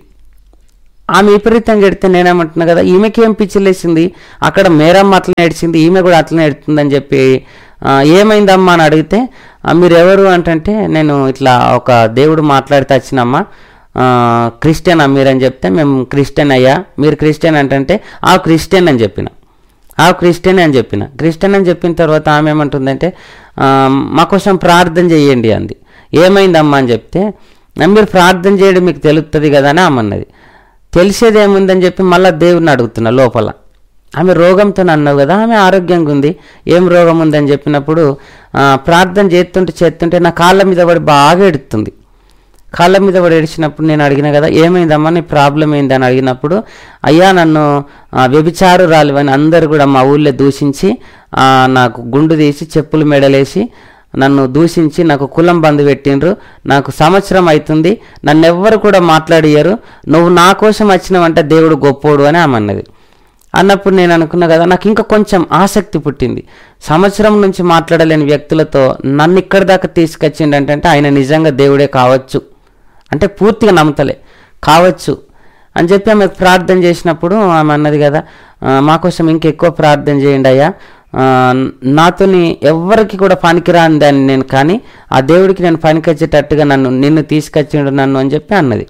ఆమె విపరీతంగా ఎడితే నేనేమంటున్నా కదా ఈమెకి ఏం పిచ్చిలేసింది అక్కడ మేరమ్మ అట్లనే ఏడ్చింది ఈమె కూడా అట్లనే ఎడుతుందని చెప్పి ఆ, ఏమైందమ్మా అని అడిగితే "ఆ, మీరు ఎవరు అంటే నేను ఇట్లా ఒక దేవుడు మాట్లాడితే వచ్చినమ్మా ఆ, క్రిస్టియన్ మీరని చెప్తే మేము క్రిస్టియన్ అయ్యా మీరు క్రిస్టియన్ అంటే ఆ క్రిస్టియన్ అని చెప్పిన ఆ క్రిస్టియన్ అని చెప్పిన క్రిస్టియన్ అని చెప్పిన తర్వాత ఆమె ఏమంటుందంటే "ఆ, మా కోసం ప్రార్థన చేయండి అంది ఏమైందమ్మా అని చెప్తే "ఆ, మీరు ప్రార్థన చేయడం మీకు తెలుస్తుంది కదా అని ఆమె అన్నది తెలిసేది ఏముందని చెప్పి మళ్ళీ దేవుడిని అడుగుతున్నా లోపల ఆమె రోగంతో అన్నావు కదా ఆమె ఆరోగ్యంగా ఉంది ఏం రోగం ఉందని చెప్పినప్పుడు ఆ, ప్రార్థన చేస్తుంటే చేస్తుంటే నా కాళ్ళ మీద పడి బాగా ఎడుతుంది కాళ్ళ మీద పడి ఏడిచినప్పుడు నేను అడిగిన కదా ఏమైందమ్మా నీ ప్రాబ్లం ఏందని అడిగినప్పుడు అయ్యా నన్ను ఆ, వ్యభిచారు రాలివని అందరు కూడా మా ఊళ్ళో దూషించి ఆ, నాకు గుండు తీసి చెప్పులు మెడలేసి నన్ను దూషించి నాకు కులం బంధు పెట్టిండ్రు నాకు సంవత్సరం అవుతుంది నన్ను ఎవ్వరు కూడా మాట్లాడియరు నువ్వు నా కోసం వచ్చినవంటే దేవుడు గొప్పోడు అని ఆమె అన్నది అన్నప్పుడు నేను అనుకున్నా కదా నాకు ఇంకా కొంచెం ఆసక్తి పుట్టింది సంవత్సరం నుంచి మాట్లాడలేని వ్యక్తులతో నన్ను ఇక్కడి దాకా తీసుకొచ్చిండంటే ఆయన నిజంగా దేవుడే కావచ్చు అంటే పూర్తిగా నమ్మతలే కావచ్చు అని చెప్పి ఆమె ప్రార్థన చేసినప్పుడు ఆమె అన్నది కదా "ఆ, మా కోసం ఇంకెక్కువ ప్రార్థన చేయండి అయ్యా ఆ, నాతోని ఎవ్వరికి కూడా పనికిరాని దాన్ని నేను కానీ ఆ దేవుడికి నేను పనికొచ్చేటట్టుగా నన్ను నిన్ను తీసుకొచ్చిండు నన్ను అని చెప్పి అన్నది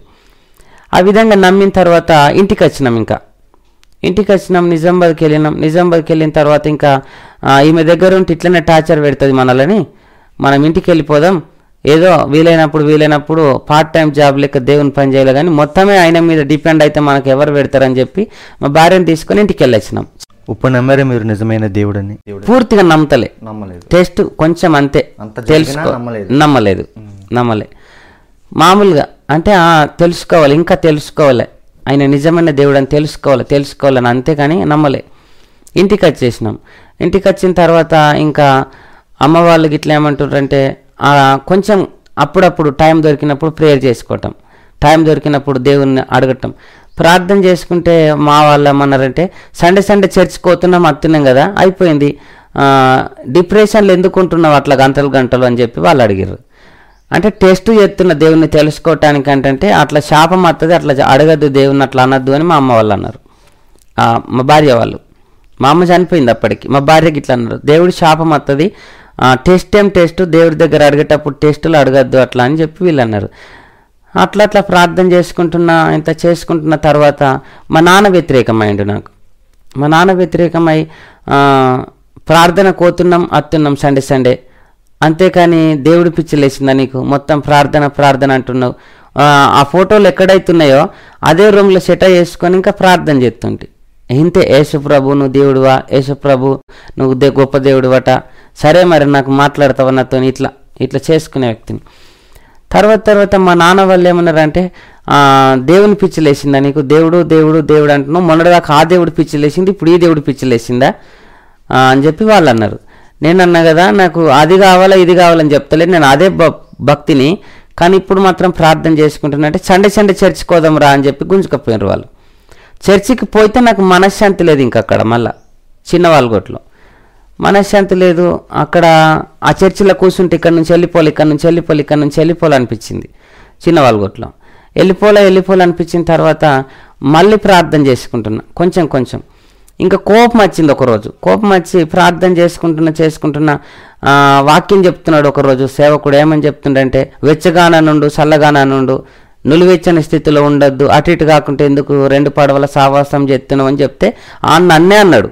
ఆ విధంగా నమ్మిన తర్వాత ఇంటికి వచ్చినాం ఇంకా ఇంటికి వచ్చినాం నిజామాబాద్కి వెళ్ళినాం నిజామాబాద్కి వెళ్ళిన తర్వాత ఇంకా ఆ, ఈమె దగ్గర ఉంటే ఇట్లనే టార్చర్ పెడుతుంది మనల్ని మనం ఇంటికి వెళ్ళిపోదాం ఏదో వీలైనప్పుడు వీలైనప్పుడు పార్ట్ టైం జాబ్ లెక్క దేవుని పని చేయాలి కానీ మొత్తమే ఆయన మీద డిపెండ్ అయితే మనకు ఎవరు పెడతారని చెప్పి మా భార్యను తీసుకొని ఇంటికి వెళ్ళొచ్చినాం ఇప్పుడు నమ్మారే మీరు నిజమైన దేవుడని దేవుడు పూర్తిగా నమ్మతలే నమ్మలేదు టెస్ట్ కొంచెం అంతే అంత జరిగినా తెలుసుకో నమ్మలేదు. నమ్మలేదు నమ్మలే మామూలుగా అంటే ఆ, తెలుసుకోవాలి ఇంకా తెలుసుకోవాలి ఆయన నిజమైన దేవుడు అని తెలుసుకోవాలి తెలుసుకోవాలని అంతేకాని నమ్మలే ఇంటికి వచ్చేసినాం ఇంటికి వచ్చిన తర్వాత ఇంకా అమ్మ వాళ్ళు గిట్ల ఏమంటారంటే ఆ, కొంచెం అప్పుడప్పుడు టైం దొరికినప్పుడు ప్రేయర్ చేసుకోవటం టైం దొరికినప్పుడు దేవుణ్ణి అడగటం ప్రార్థన చేసుకుంటే మా వాళ్ళు ఏమన్నారంటే సండే సండే చర్చికి పోతున్నాం అత్తున్నాం కదా అయిపోయింది ఆ, డిప్రెషన్లో ఎందుకు ఉంటున్నావు అట్లా గంటలు గంటలు అని చెప్పి వాళ్ళు అడిగారు అంటే టెస్ట్ చేస్తున్న దేవుణ్ణి తెలుసుకోవటానికి అంటే అట్లా శాపం వస్తుంది అట్లా అడగద్దు దేవుని అట్లా అనద్దు అని మా అమ్మ వాళ్ళు అన్నారు ఆ, మా భార్య వాళ్ళు మా అమ్మ చనిపోయింది అప్పటికి మా భార్యకి ఇట్లా అన్నారు దేవుడి శాపం వస్తుంది టెస్ట్ ఏం టెస్ట్ దేవుడి దగ్గర అడిగేటప్పుడు టెస్టులు అడగద్దు అట్లా అని చెప్పి వీళ్ళు అన్నారు అట్లా అట్లా ప్రార్థన చేసుకుంటున్నా ఇంత చేసుకుంటున్న తర్వాత మా నాన్న వ్యతిరేకమైండు నాకు మా నాన్న వ్యతిరేకమై ఆ, ప్రార్థన కోతున్నాం అత్తున్నాం సండే సండే అంతేకాని దేవుడి పిచ్చిలేసిందా నీకు మొత్తం ప్రార్థన ప్రార్థన అంటున్నావు ఆ, ఆ ఫోటోలు ఎక్కడైతున్నాయో అదే రూమ్లో సెట చేసుకొని ఇంకా ప్రార్థన చేస్తుంటే ఇంతే యేసుప్రభు నువ్వు దేవుడువా యేసుప్రభు నువ్వు దే గొప్ప దేవుడువట సరే మరి నాకు మాట్లాడతావా నాతో ఇట్లా ఇట్లా చేసుకునే వ్యక్తిని తర్వాత తర్వాత మా నాన్న వాళ్ళు ఏమన్నారంటే ఆ, దేవుని పిచ్చిలేసిందా నీకు దేవుడు దేవుడు దేవుడు అంటున్నావు మొన్నటిదాకా ఆ దేవుడు పిచ్చిలేసింది ఇప్పుడు ఈ దేవుడు పిచ్చిలేసిందా ఆ, అని చెప్పి వాళ్ళు అన్నారు నేను అన్నా కదా నాకు అది కావాలా ఇది కావాలని చెప్తలేదు నేను అదే భ- భక్తిని కానీ ఇప్పుడు మాత్రం ప్రార్థన చేసుకుంటున్నా అంటే సండే సండే చర్చికి పోదాం రా అని చెప్పి గుంజుకపోయినారు వాళ్ళు చర్చికి పోతే నాకు మనశ్శాంతి లేదు ఇంక అక్కడ మళ్ళా చిన్న వాళ్ళగొట్లో మనశ్శాంతి లేదు అక్కడ ఆ చర్చిలో కూర్చుంటే ఇక్కడ నుంచి వెళ్ళిపోవాలి ఇక్కడ నుంచి వెళ్ళిపోవాలి ఇక్కడ నుంచి వెళ్ళిపోవాలి అనిపించింది చిన్న వాళ్ళగొట్లో వెళ్ళిపోలే వెళ్ళిపోలే అనిపించిన తర్వాత మళ్ళీ ప్రార్థన చేసుకుంటున్నా కొంచెం కొంచెం ఇంకా కోపం వచ్చింది ఒకరోజు కోపం వచ్చి ప్రార్థన చేసుకుంటున్నా చేసుకుంటున్నా ఆ, వాక్యం చెప్తున్నాడు ఒకరోజు సేవకుడు ఏమని చెప్తుండంటే వెచ్చగాన నుండు చల్లగాన నుండు నులివెచ్చని స్థితిలో ఉండొద్దు అటు ఇటు కాకుంటే ఎందుకు రెండు పడవల సావాసం చేస్తున్నావు అని చెప్తే ఆ నన్నే అన్నాడు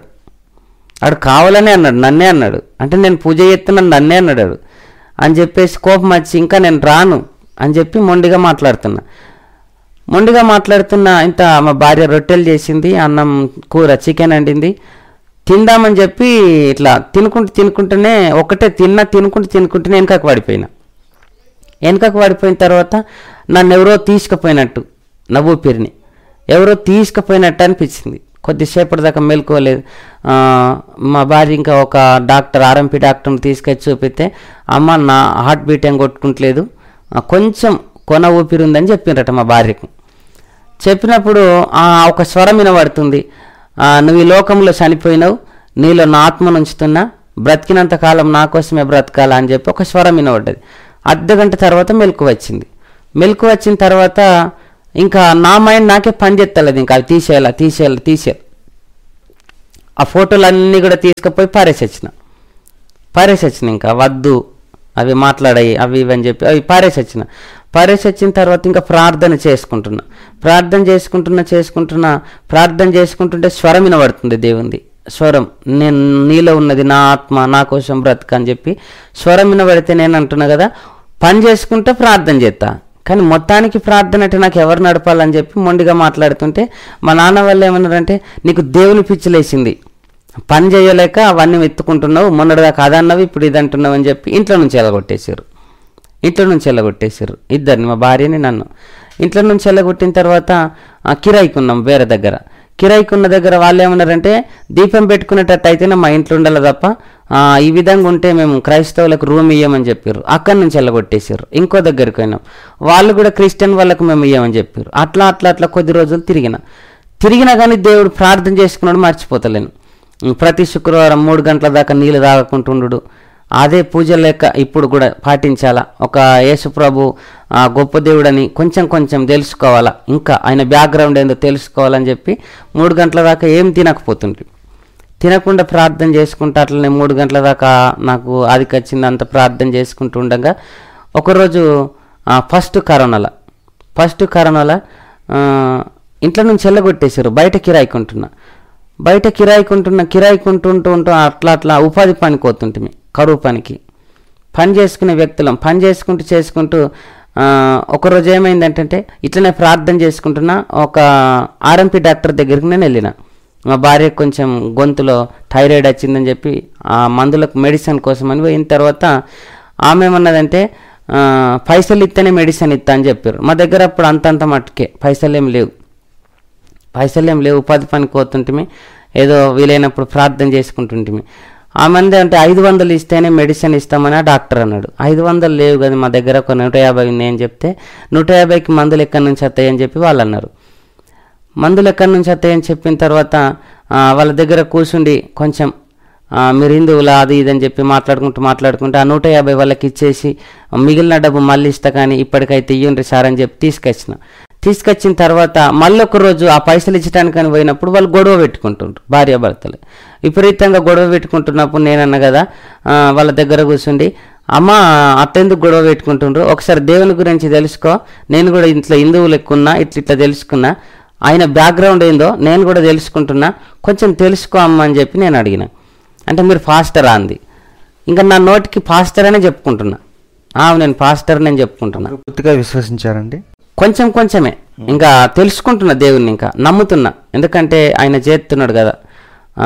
ఆడు కావాలనే అన్నాడు నన్నే అన్నాడు అంటే నేను పూజ చేస్తున్నాను నన్నే అన్నాడు ఆడు. అని చెప్పేసి కోపం వచ్చి ఇంకా నేను రాను అని చెప్పి మొండిగా మాట్లాడుతున్నా మొండిగా మాట్లాడుతున్న ఇంత మా భార్య రొట్టెలు చేసింది అన్నం కూర చికెన్ వండింది తిందామని చెప్పి ఇట్లా తినుకుంటూ తినుకుంటూనే ఒకటే తిన్నా తినుకుంటూ తినుకుంటూనే వెనకకు పడిపోయినా వెనకకు పడిపోయిన తర్వాత నన్ను ఎవరో తీసుకుపోయినట్టు నా ఊపిరిని ఎవరో తీసుకుపోయినట్టు అనిపించింది కొద్దిసేపటి దాకా మేల్కోలేదు ఆ, మా భార్య ఇంకా ఒక డాక్టర్ ఆర్ఎంపీ డాక్టర్ని తీసుకొచ్చి చూపితే అమ్మ నా హార్ట్ బీట్ ఏం కొట్టుకుంటలేదు ఆ, కొంచెం కొన ఊపిరి ఉందని చెప్పిండ్రట మా భార్యకు చెప్పినప్పుడు ఆ ఒక స్వరం వినబడుతుంది ఆ, నువ్వు ఈ లోకంలో చనిపోయినావు నీలో నా ఆత్మను ఉంచుతున్నా బ్రతికినంత కాలం నా కోసమే బ్రతకాలా అని చెప్పి ఒక స్వరం వినబడ్డది అర్ధ గంట తర్వాత మెలకు వచ్చింది మెలకు వచ్చిన తర్వాత ఇంకా నా మైండ్ నాకే పని చేస్తలేదు ఇంకా అవి తీసేయాలా తీసేయాలి తీసేయాలి ఆ ఫోటోలు అన్నీ కూడా తీసుకుపోయి పారేసి వచ్చిన పారేసి వచ్చిన ఇంకా వద్దు అవి మాట్లాడాయి అవి ఇవి అని చెప్పి అవి పారేసి వచ్చిన పారేసి వచ్చిన తర్వాత ఇంకా ప్రార్థన చేసుకుంటున్నా ప్రార్థన చేసుకుంటున్నా చేసుకుంటున్నా ప్రార్థన చేసుకుంటుంటే స్వరం వినబడుతుంది దేవుంది స్వరం నేను నీలో ఉన్నది నా ఆత్మ నా కోసం బ్రతుక అని చెప్పి స్వరం వినబడితే నేను అంటున్నా కదా పని చేసుకుంటే ప్రార్థన చేస్తా కానీ మొత్తానికి ప్రార్థన అంటే నాకు ఎవరు నడపాలని చెప్పి మొండిగా మాట్లాడుతుంటే మా నాన్న వాళ్ళు ఏమన్నారంటే నీకు దేవుని పిచ్చిలేసింది పని చేయలేక అవన్నీ ఎత్తుకుంటున్నావు మొన్నటిదాకా అదన్నవి ఇప్పుడు ఇది అంటున్నావు అని చెప్పి ఇంట్లో నుంచి ఎలగొట్టేశారు ఇంట్లో నుంచి ఎల్లగొట్టేశారు ఇద్దరిని మా భార్యని నన్ను ఇంట్లో నుంచి ఎల్లగొట్టిన తర్వాత ఆ, కిరాయికి ఉన్నాం వేరే దగ్గర కిరాయికి ఉన్న దగ్గర వాళ్ళు ఏమన్నారంటే దీపం పెట్టుకునేటట్టు అయితేనే మా ఇంట్లో ఉండాలి తప్ప ఆ, ఈ విధంగా ఉంటే మేము క్రైస్తవులకు రూమ్ ఇయ్యమని చెప్పారు అక్కడి నుంచి ఎల్లగొట్టేశారు ఇంకో దగ్గరికి పోయినాం వాళ్ళు కూడా క్రిస్టియన్ వాళ్ళకు మేము ఇయ్యమని చెప్పారు అట్లా అట్లా అట్లా కొద్ది రోజులు తిరిగిన తిరిగినా కానీ దేవుడు ప్రార్థన చేసుకున్నాడు మర్చిపోతలేను ప్రతి శుక్రవారం మూడు గంటల దాకా నీళ్ళు తాగకుంటుండు అదే పూజ లెక్క ఇప్పుడు కూడా పాటించాలా ఒక యేసు ప్రభు ఆ, గొప్ప దేవుడని కొంచెం కొంచెం తెలుసుకోవాలా ఇంకా ఆయన బ్యాక్గ్రౌండ్ ఏందో తెలుసుకోవాలని చెప్పి మూడు గంటల దాకా ఏం తినకపోతుండ్రి తినకుండా ప్రార్థన చేసుకుంటూ అట్లనే మూడు గంటల దాకా నాకు ఆదికి వచ్చింది అంత ప్రార్థన చేసుకుంటూ ఉండగా ఒకరోజు ఆ, ఫస్ట్ కరోనాలో ఫస్ట్ కరోనాలో ఆ, ఇంట్లో నుంచి వెళ్ళగొట్టేశారు బయట కిరాయికుంటున్నా బయట కిరాయికుంటున్న కిరాయికుంటుంటూ ఉంటూ అట్లా అట్లా ఉపాధి పనికి పోతుంటిమి కరువు పనికి పని చేసుకునే వ్యక్తులం పని చేసుకుంటూ చేసుకుంటూ ఆ, ఒకరోజు ఏమైందంటే ఇట్లనే ప్రార్థన చేసుకుంటున్నా ఒక ఆర్ఎంపీ డాక్టర్ దగ్గరికి నేను వెళ్ళిన మా భార్య కొంచెం గొంతులో థైరాయిడ్ వచ్చిందని చెప్పి ఆ మందులకు మెడిసిన్ కోసం అని పోయిన తర్వాత ఆమె ఏమన్నదంటే ఆ, పైసలు ఇస్తేనే మెడిసిన్ ఇస్తా అని చెప్పారు మా దగ్గర అప్పుడు అంతంత మట్టుకే పైసలు ఏం లేవు పైసలు ఏం లేవు ఉపాధి పనికి పోతుంటిమి ఏదో వీలైనప్పుడు ప్రార్థన చేసుకుంటుంటిమి ఆ మంది అంటే ఐదు వందలు ఇస్తేనే మెడిసిన్ ఇస్తామని ఆ డాక్టర్ అన్నాడు ఐదు వందలు లేవు కదా మా దగ్గర ఒక నూట యాభై ఉన్నాయి అని చెప్తే నూట యాభైకి మందులు ఎక్కడి నుంచి వస్తాయని చెప్పి వాళ్ళు అన్నారు మందులు ఎక్కడి నుంచి వస్తాయని చెప్పిన తర్వాత ఆ, వాళ్ళ దగ్గర కూర్చుండి కొంచెం ఆ, మీరు హిందువులా అది ఇది అని చెప్పి మాట్లాడుకుంటూ మాట్లాడుకుంటూ ఆ నూట యాభై వాళ్ళకి ఇచ్చేసి మిగిలిన డబ్బు మళ్ళీ ఇస్తా కానీ ఇప్పటికైతే ఇయ్యండి సార్ అని చెప్పి తీసుకొచ్చిన తీసుకొచ్చిన తర్వాత మళ్ళీ ఒక రోజు ఆ పైసలు ఇచ్చడానికని పోయినప్పుడు వాళ్ళు గొడవ పెట్టుకుంటుంటారు భార్యాభర్తలు విపరీతంగా గొడవ పెట్టుకుంటున్నప్పుడు నేనన్నా కదా ఆ, వాళ్ళ దగ్గర కూర్చుండి అమ్మ అత్తెందుకు గొడవ పెట్టుకుంటుండ్రు ఒకసారి దేవుని గురించి తెలుసుకో నేను కూడా ఇంట్లో హిందువులు ఎక్కున్నా ఇట్లా ఇట్లా తెలుసుకున్నా ఆయన బ్యాక్గ్రౌండ్ ఏందో నేను కూడా తెలుసుకుంటున్నా కొంచెం తెలుసుకో అమ్మ అని చెప్పి నేను అడిగిన అంటే మీరు ఫాస్టరా అంది ఇంకా నా నోటికి ఫాస్టర్ అనే చెప్పుకుంటున్నా ఆ, నేను ఫాస్టర్ నేను చెప్పుకుంటున్నా పూర్తిగా విశ్వసించారండి కొంచెం కొంచెమే ఇంకా తెలుసుకుంటున్నా దేవుణ్ణి ఇంకా నమ్ముతున్నా ఎందుకంటే ఆయన చేస్తున్నాడు కదా ఆ,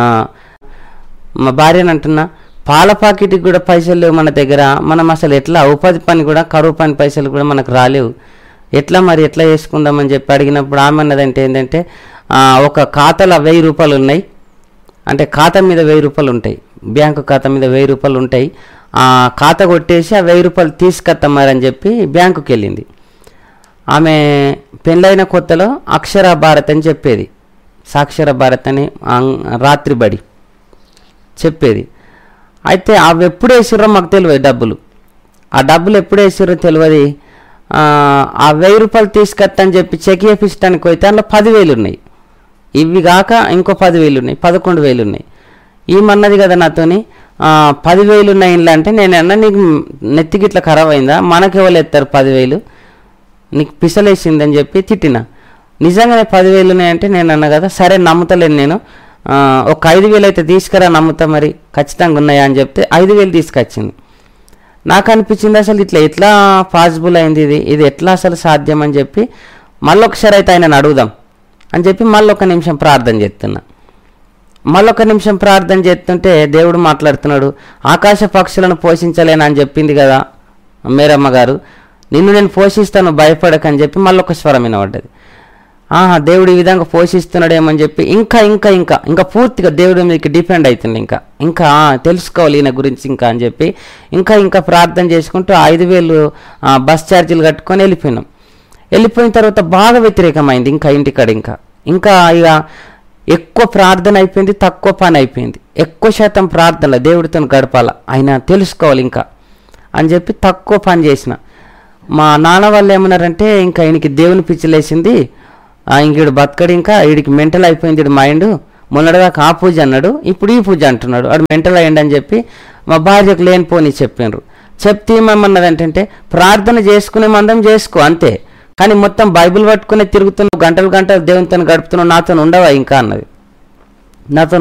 మా భార్యని అంటున్నా పాల పాకెట్కి కూడా పైసలు లేవు మన దగ్గర మనం అసలు ఎట్లా ఉపాధి పని కూడా కరువు పని పైసలు కూడా మనకు రాలేవు ఎట్లా మరి ఎట్లా చేసుకుందామని చెప్పి అడిగినప్పుడు ఆమె అన్నదంటే ఏంటంటే ఆ, ఒక ఖాతాలో వెయ్యి రూపాయలు ఉన్నాయి అంటే ఖాతా మీద వెయ్యి రూపాయలు ఉంటాయి బ్యాంకు ఖాతా మీద వెయ్యి రూపాయలు ఉంటాయి ఆ ఖాతా కొట్టేసి ఆ వెయ్యి రూపాయలు తీసుకొస్తామని చెప్పి బ్యాంకుకి వెళ్ళింది ఆమె పెళ్ళైన కొత్తలో అక్షర భారత్ అని చెప్పేది సాక్షర భారత్ అని ఆంగ్- రాత్రి బడి చెప్పేది అయితే అవి ఎప్పుడు వేసిర్రో మాకు తెలియదు డబ్బులు ఆ డబ్బులు ఎప్పుడు వేసిర్రో తెలియదు ఆ, ఆ వెయ్యి రూపాయలు తీసుకొత్తని చెప్పి చెక్ చేపించడానికి పోతే అందులో పదివేలు ఉన్నాయి ఇవి కాక ఇంకో పదివేలు ఉన్నాయి పదకొండు వేలు ఉన్నాయి ఈమన్నది కదా నాతోని ఆ, పదివేలు ఉన్నాయి ఇంట్లో అంటే నేను అన్న నీకు నెత్తికి ఇట్లా ఖరాబ్ అయిందా మనకి ఎవరు ఎత్తారు పదివేలు నీకు పిసలేసిందని చెప్పి తిట్టిన నిజంగానే పదివేలు ఉన్నాయంటే నేను అన్న కదా సరే నమ్ముతలేను నేను ఆ, ఒక ఐదు వేలు అయితే తీసుకురా నమ్ముతా మరి ఖచ్చితంగా ఉన్నాయా అని చెప్తే ఐదు వేలు తీసుకొచ్చింది నాకు అనిపించింది అసలు ఇట్లా ఎట్లా పాసిబుల్ అయింది ఇది ఇది ఎట్లా అసలు సాధ్యం అని చెప్పి మళ్ళీ ఒకసారి అయితే ఆయనను అడుగుదాం అని చెప్పి మళ్ళీ ఒక నిమిషం ప్రార్థన చేస్తున్నా మళ్ళొక నిమిషం ప్రార్థన చేస్తుంటే దేవుడు మాట్లాడుతున్నాడు ఆకాశ పక్షులను పోషించలేను అని చెప్పింది కదా మేరమ్మ గారు నిన్ను నేను పోషిస్తాను భయపడకని చెప్పి మళ్ళొక స్వరం వినబడ్డది ఆహా దేవుడు ఈ విధంగా పోషిస్తున్నాడేమని చెప్పి ఇంకా ఇంకా ఇంకా ఇంకా పూర్తిగా దేవుడి మీదకి డిపెండ్ అవుతుంది ఇంకా ఇంకా ఆ, తెలుసుకోవాలి ఈయన గురించి ఇంకా అని చెప్పి ఇంకా ఇంకా ప్రార్థన చేసుకుంటూ ఐదు వేలు ఆ, బస్ ఛార్జీలు కట్టుకొని వెళ్ళిపోయినాం వెళ్ళిపోయిన తర్వాత బాగా వ్యతిరేకమైంది ఇంకా ఇంటికాడ ఇంకా ఇంకా ఇక ఎక్కువ ప్రార్థన అయిపోయింది తక్కువ పని అయిపోయింది ఎక్కువ శాతం ప్రార్థన దేవుడితో గడపాల ఆయన తెలుసుకోవాలి ఇంకా అని చెప్పి తక్కువ పని చేసిన మా నాన్న వాళ్ళు ఏమన్నారంటే ఇంకా ఈయనకి దేవుని పిచ్చిలేసింది ఆ, ఇంక ఈడు బతకడు ఇంకా వీడికి మెంటల్ అయిపోయింది ఈడు మైండ్ మొన్నటిదాకా ఆ పూజ అన్నాడు ఇప్పుడు ఈ పూజ అంటున్నాడు వాడు మెంటల్ అయ్యండి అని చెప్పి మా భార్యకు లేనిపోని చెప్పినారు చెప్తే ఏమన్నది ఏంటంటే ప్రార్థన చేసుకునే మందం చేసుకో అంతే కానీ మొత్తం బైబిల్ పట్టుకుని తిరుగుతున్నావు గంటలు గంటలు దేవునితో గడుపుతున్నావు నాతో ఉండవా ఇంకా అన్నది నాతో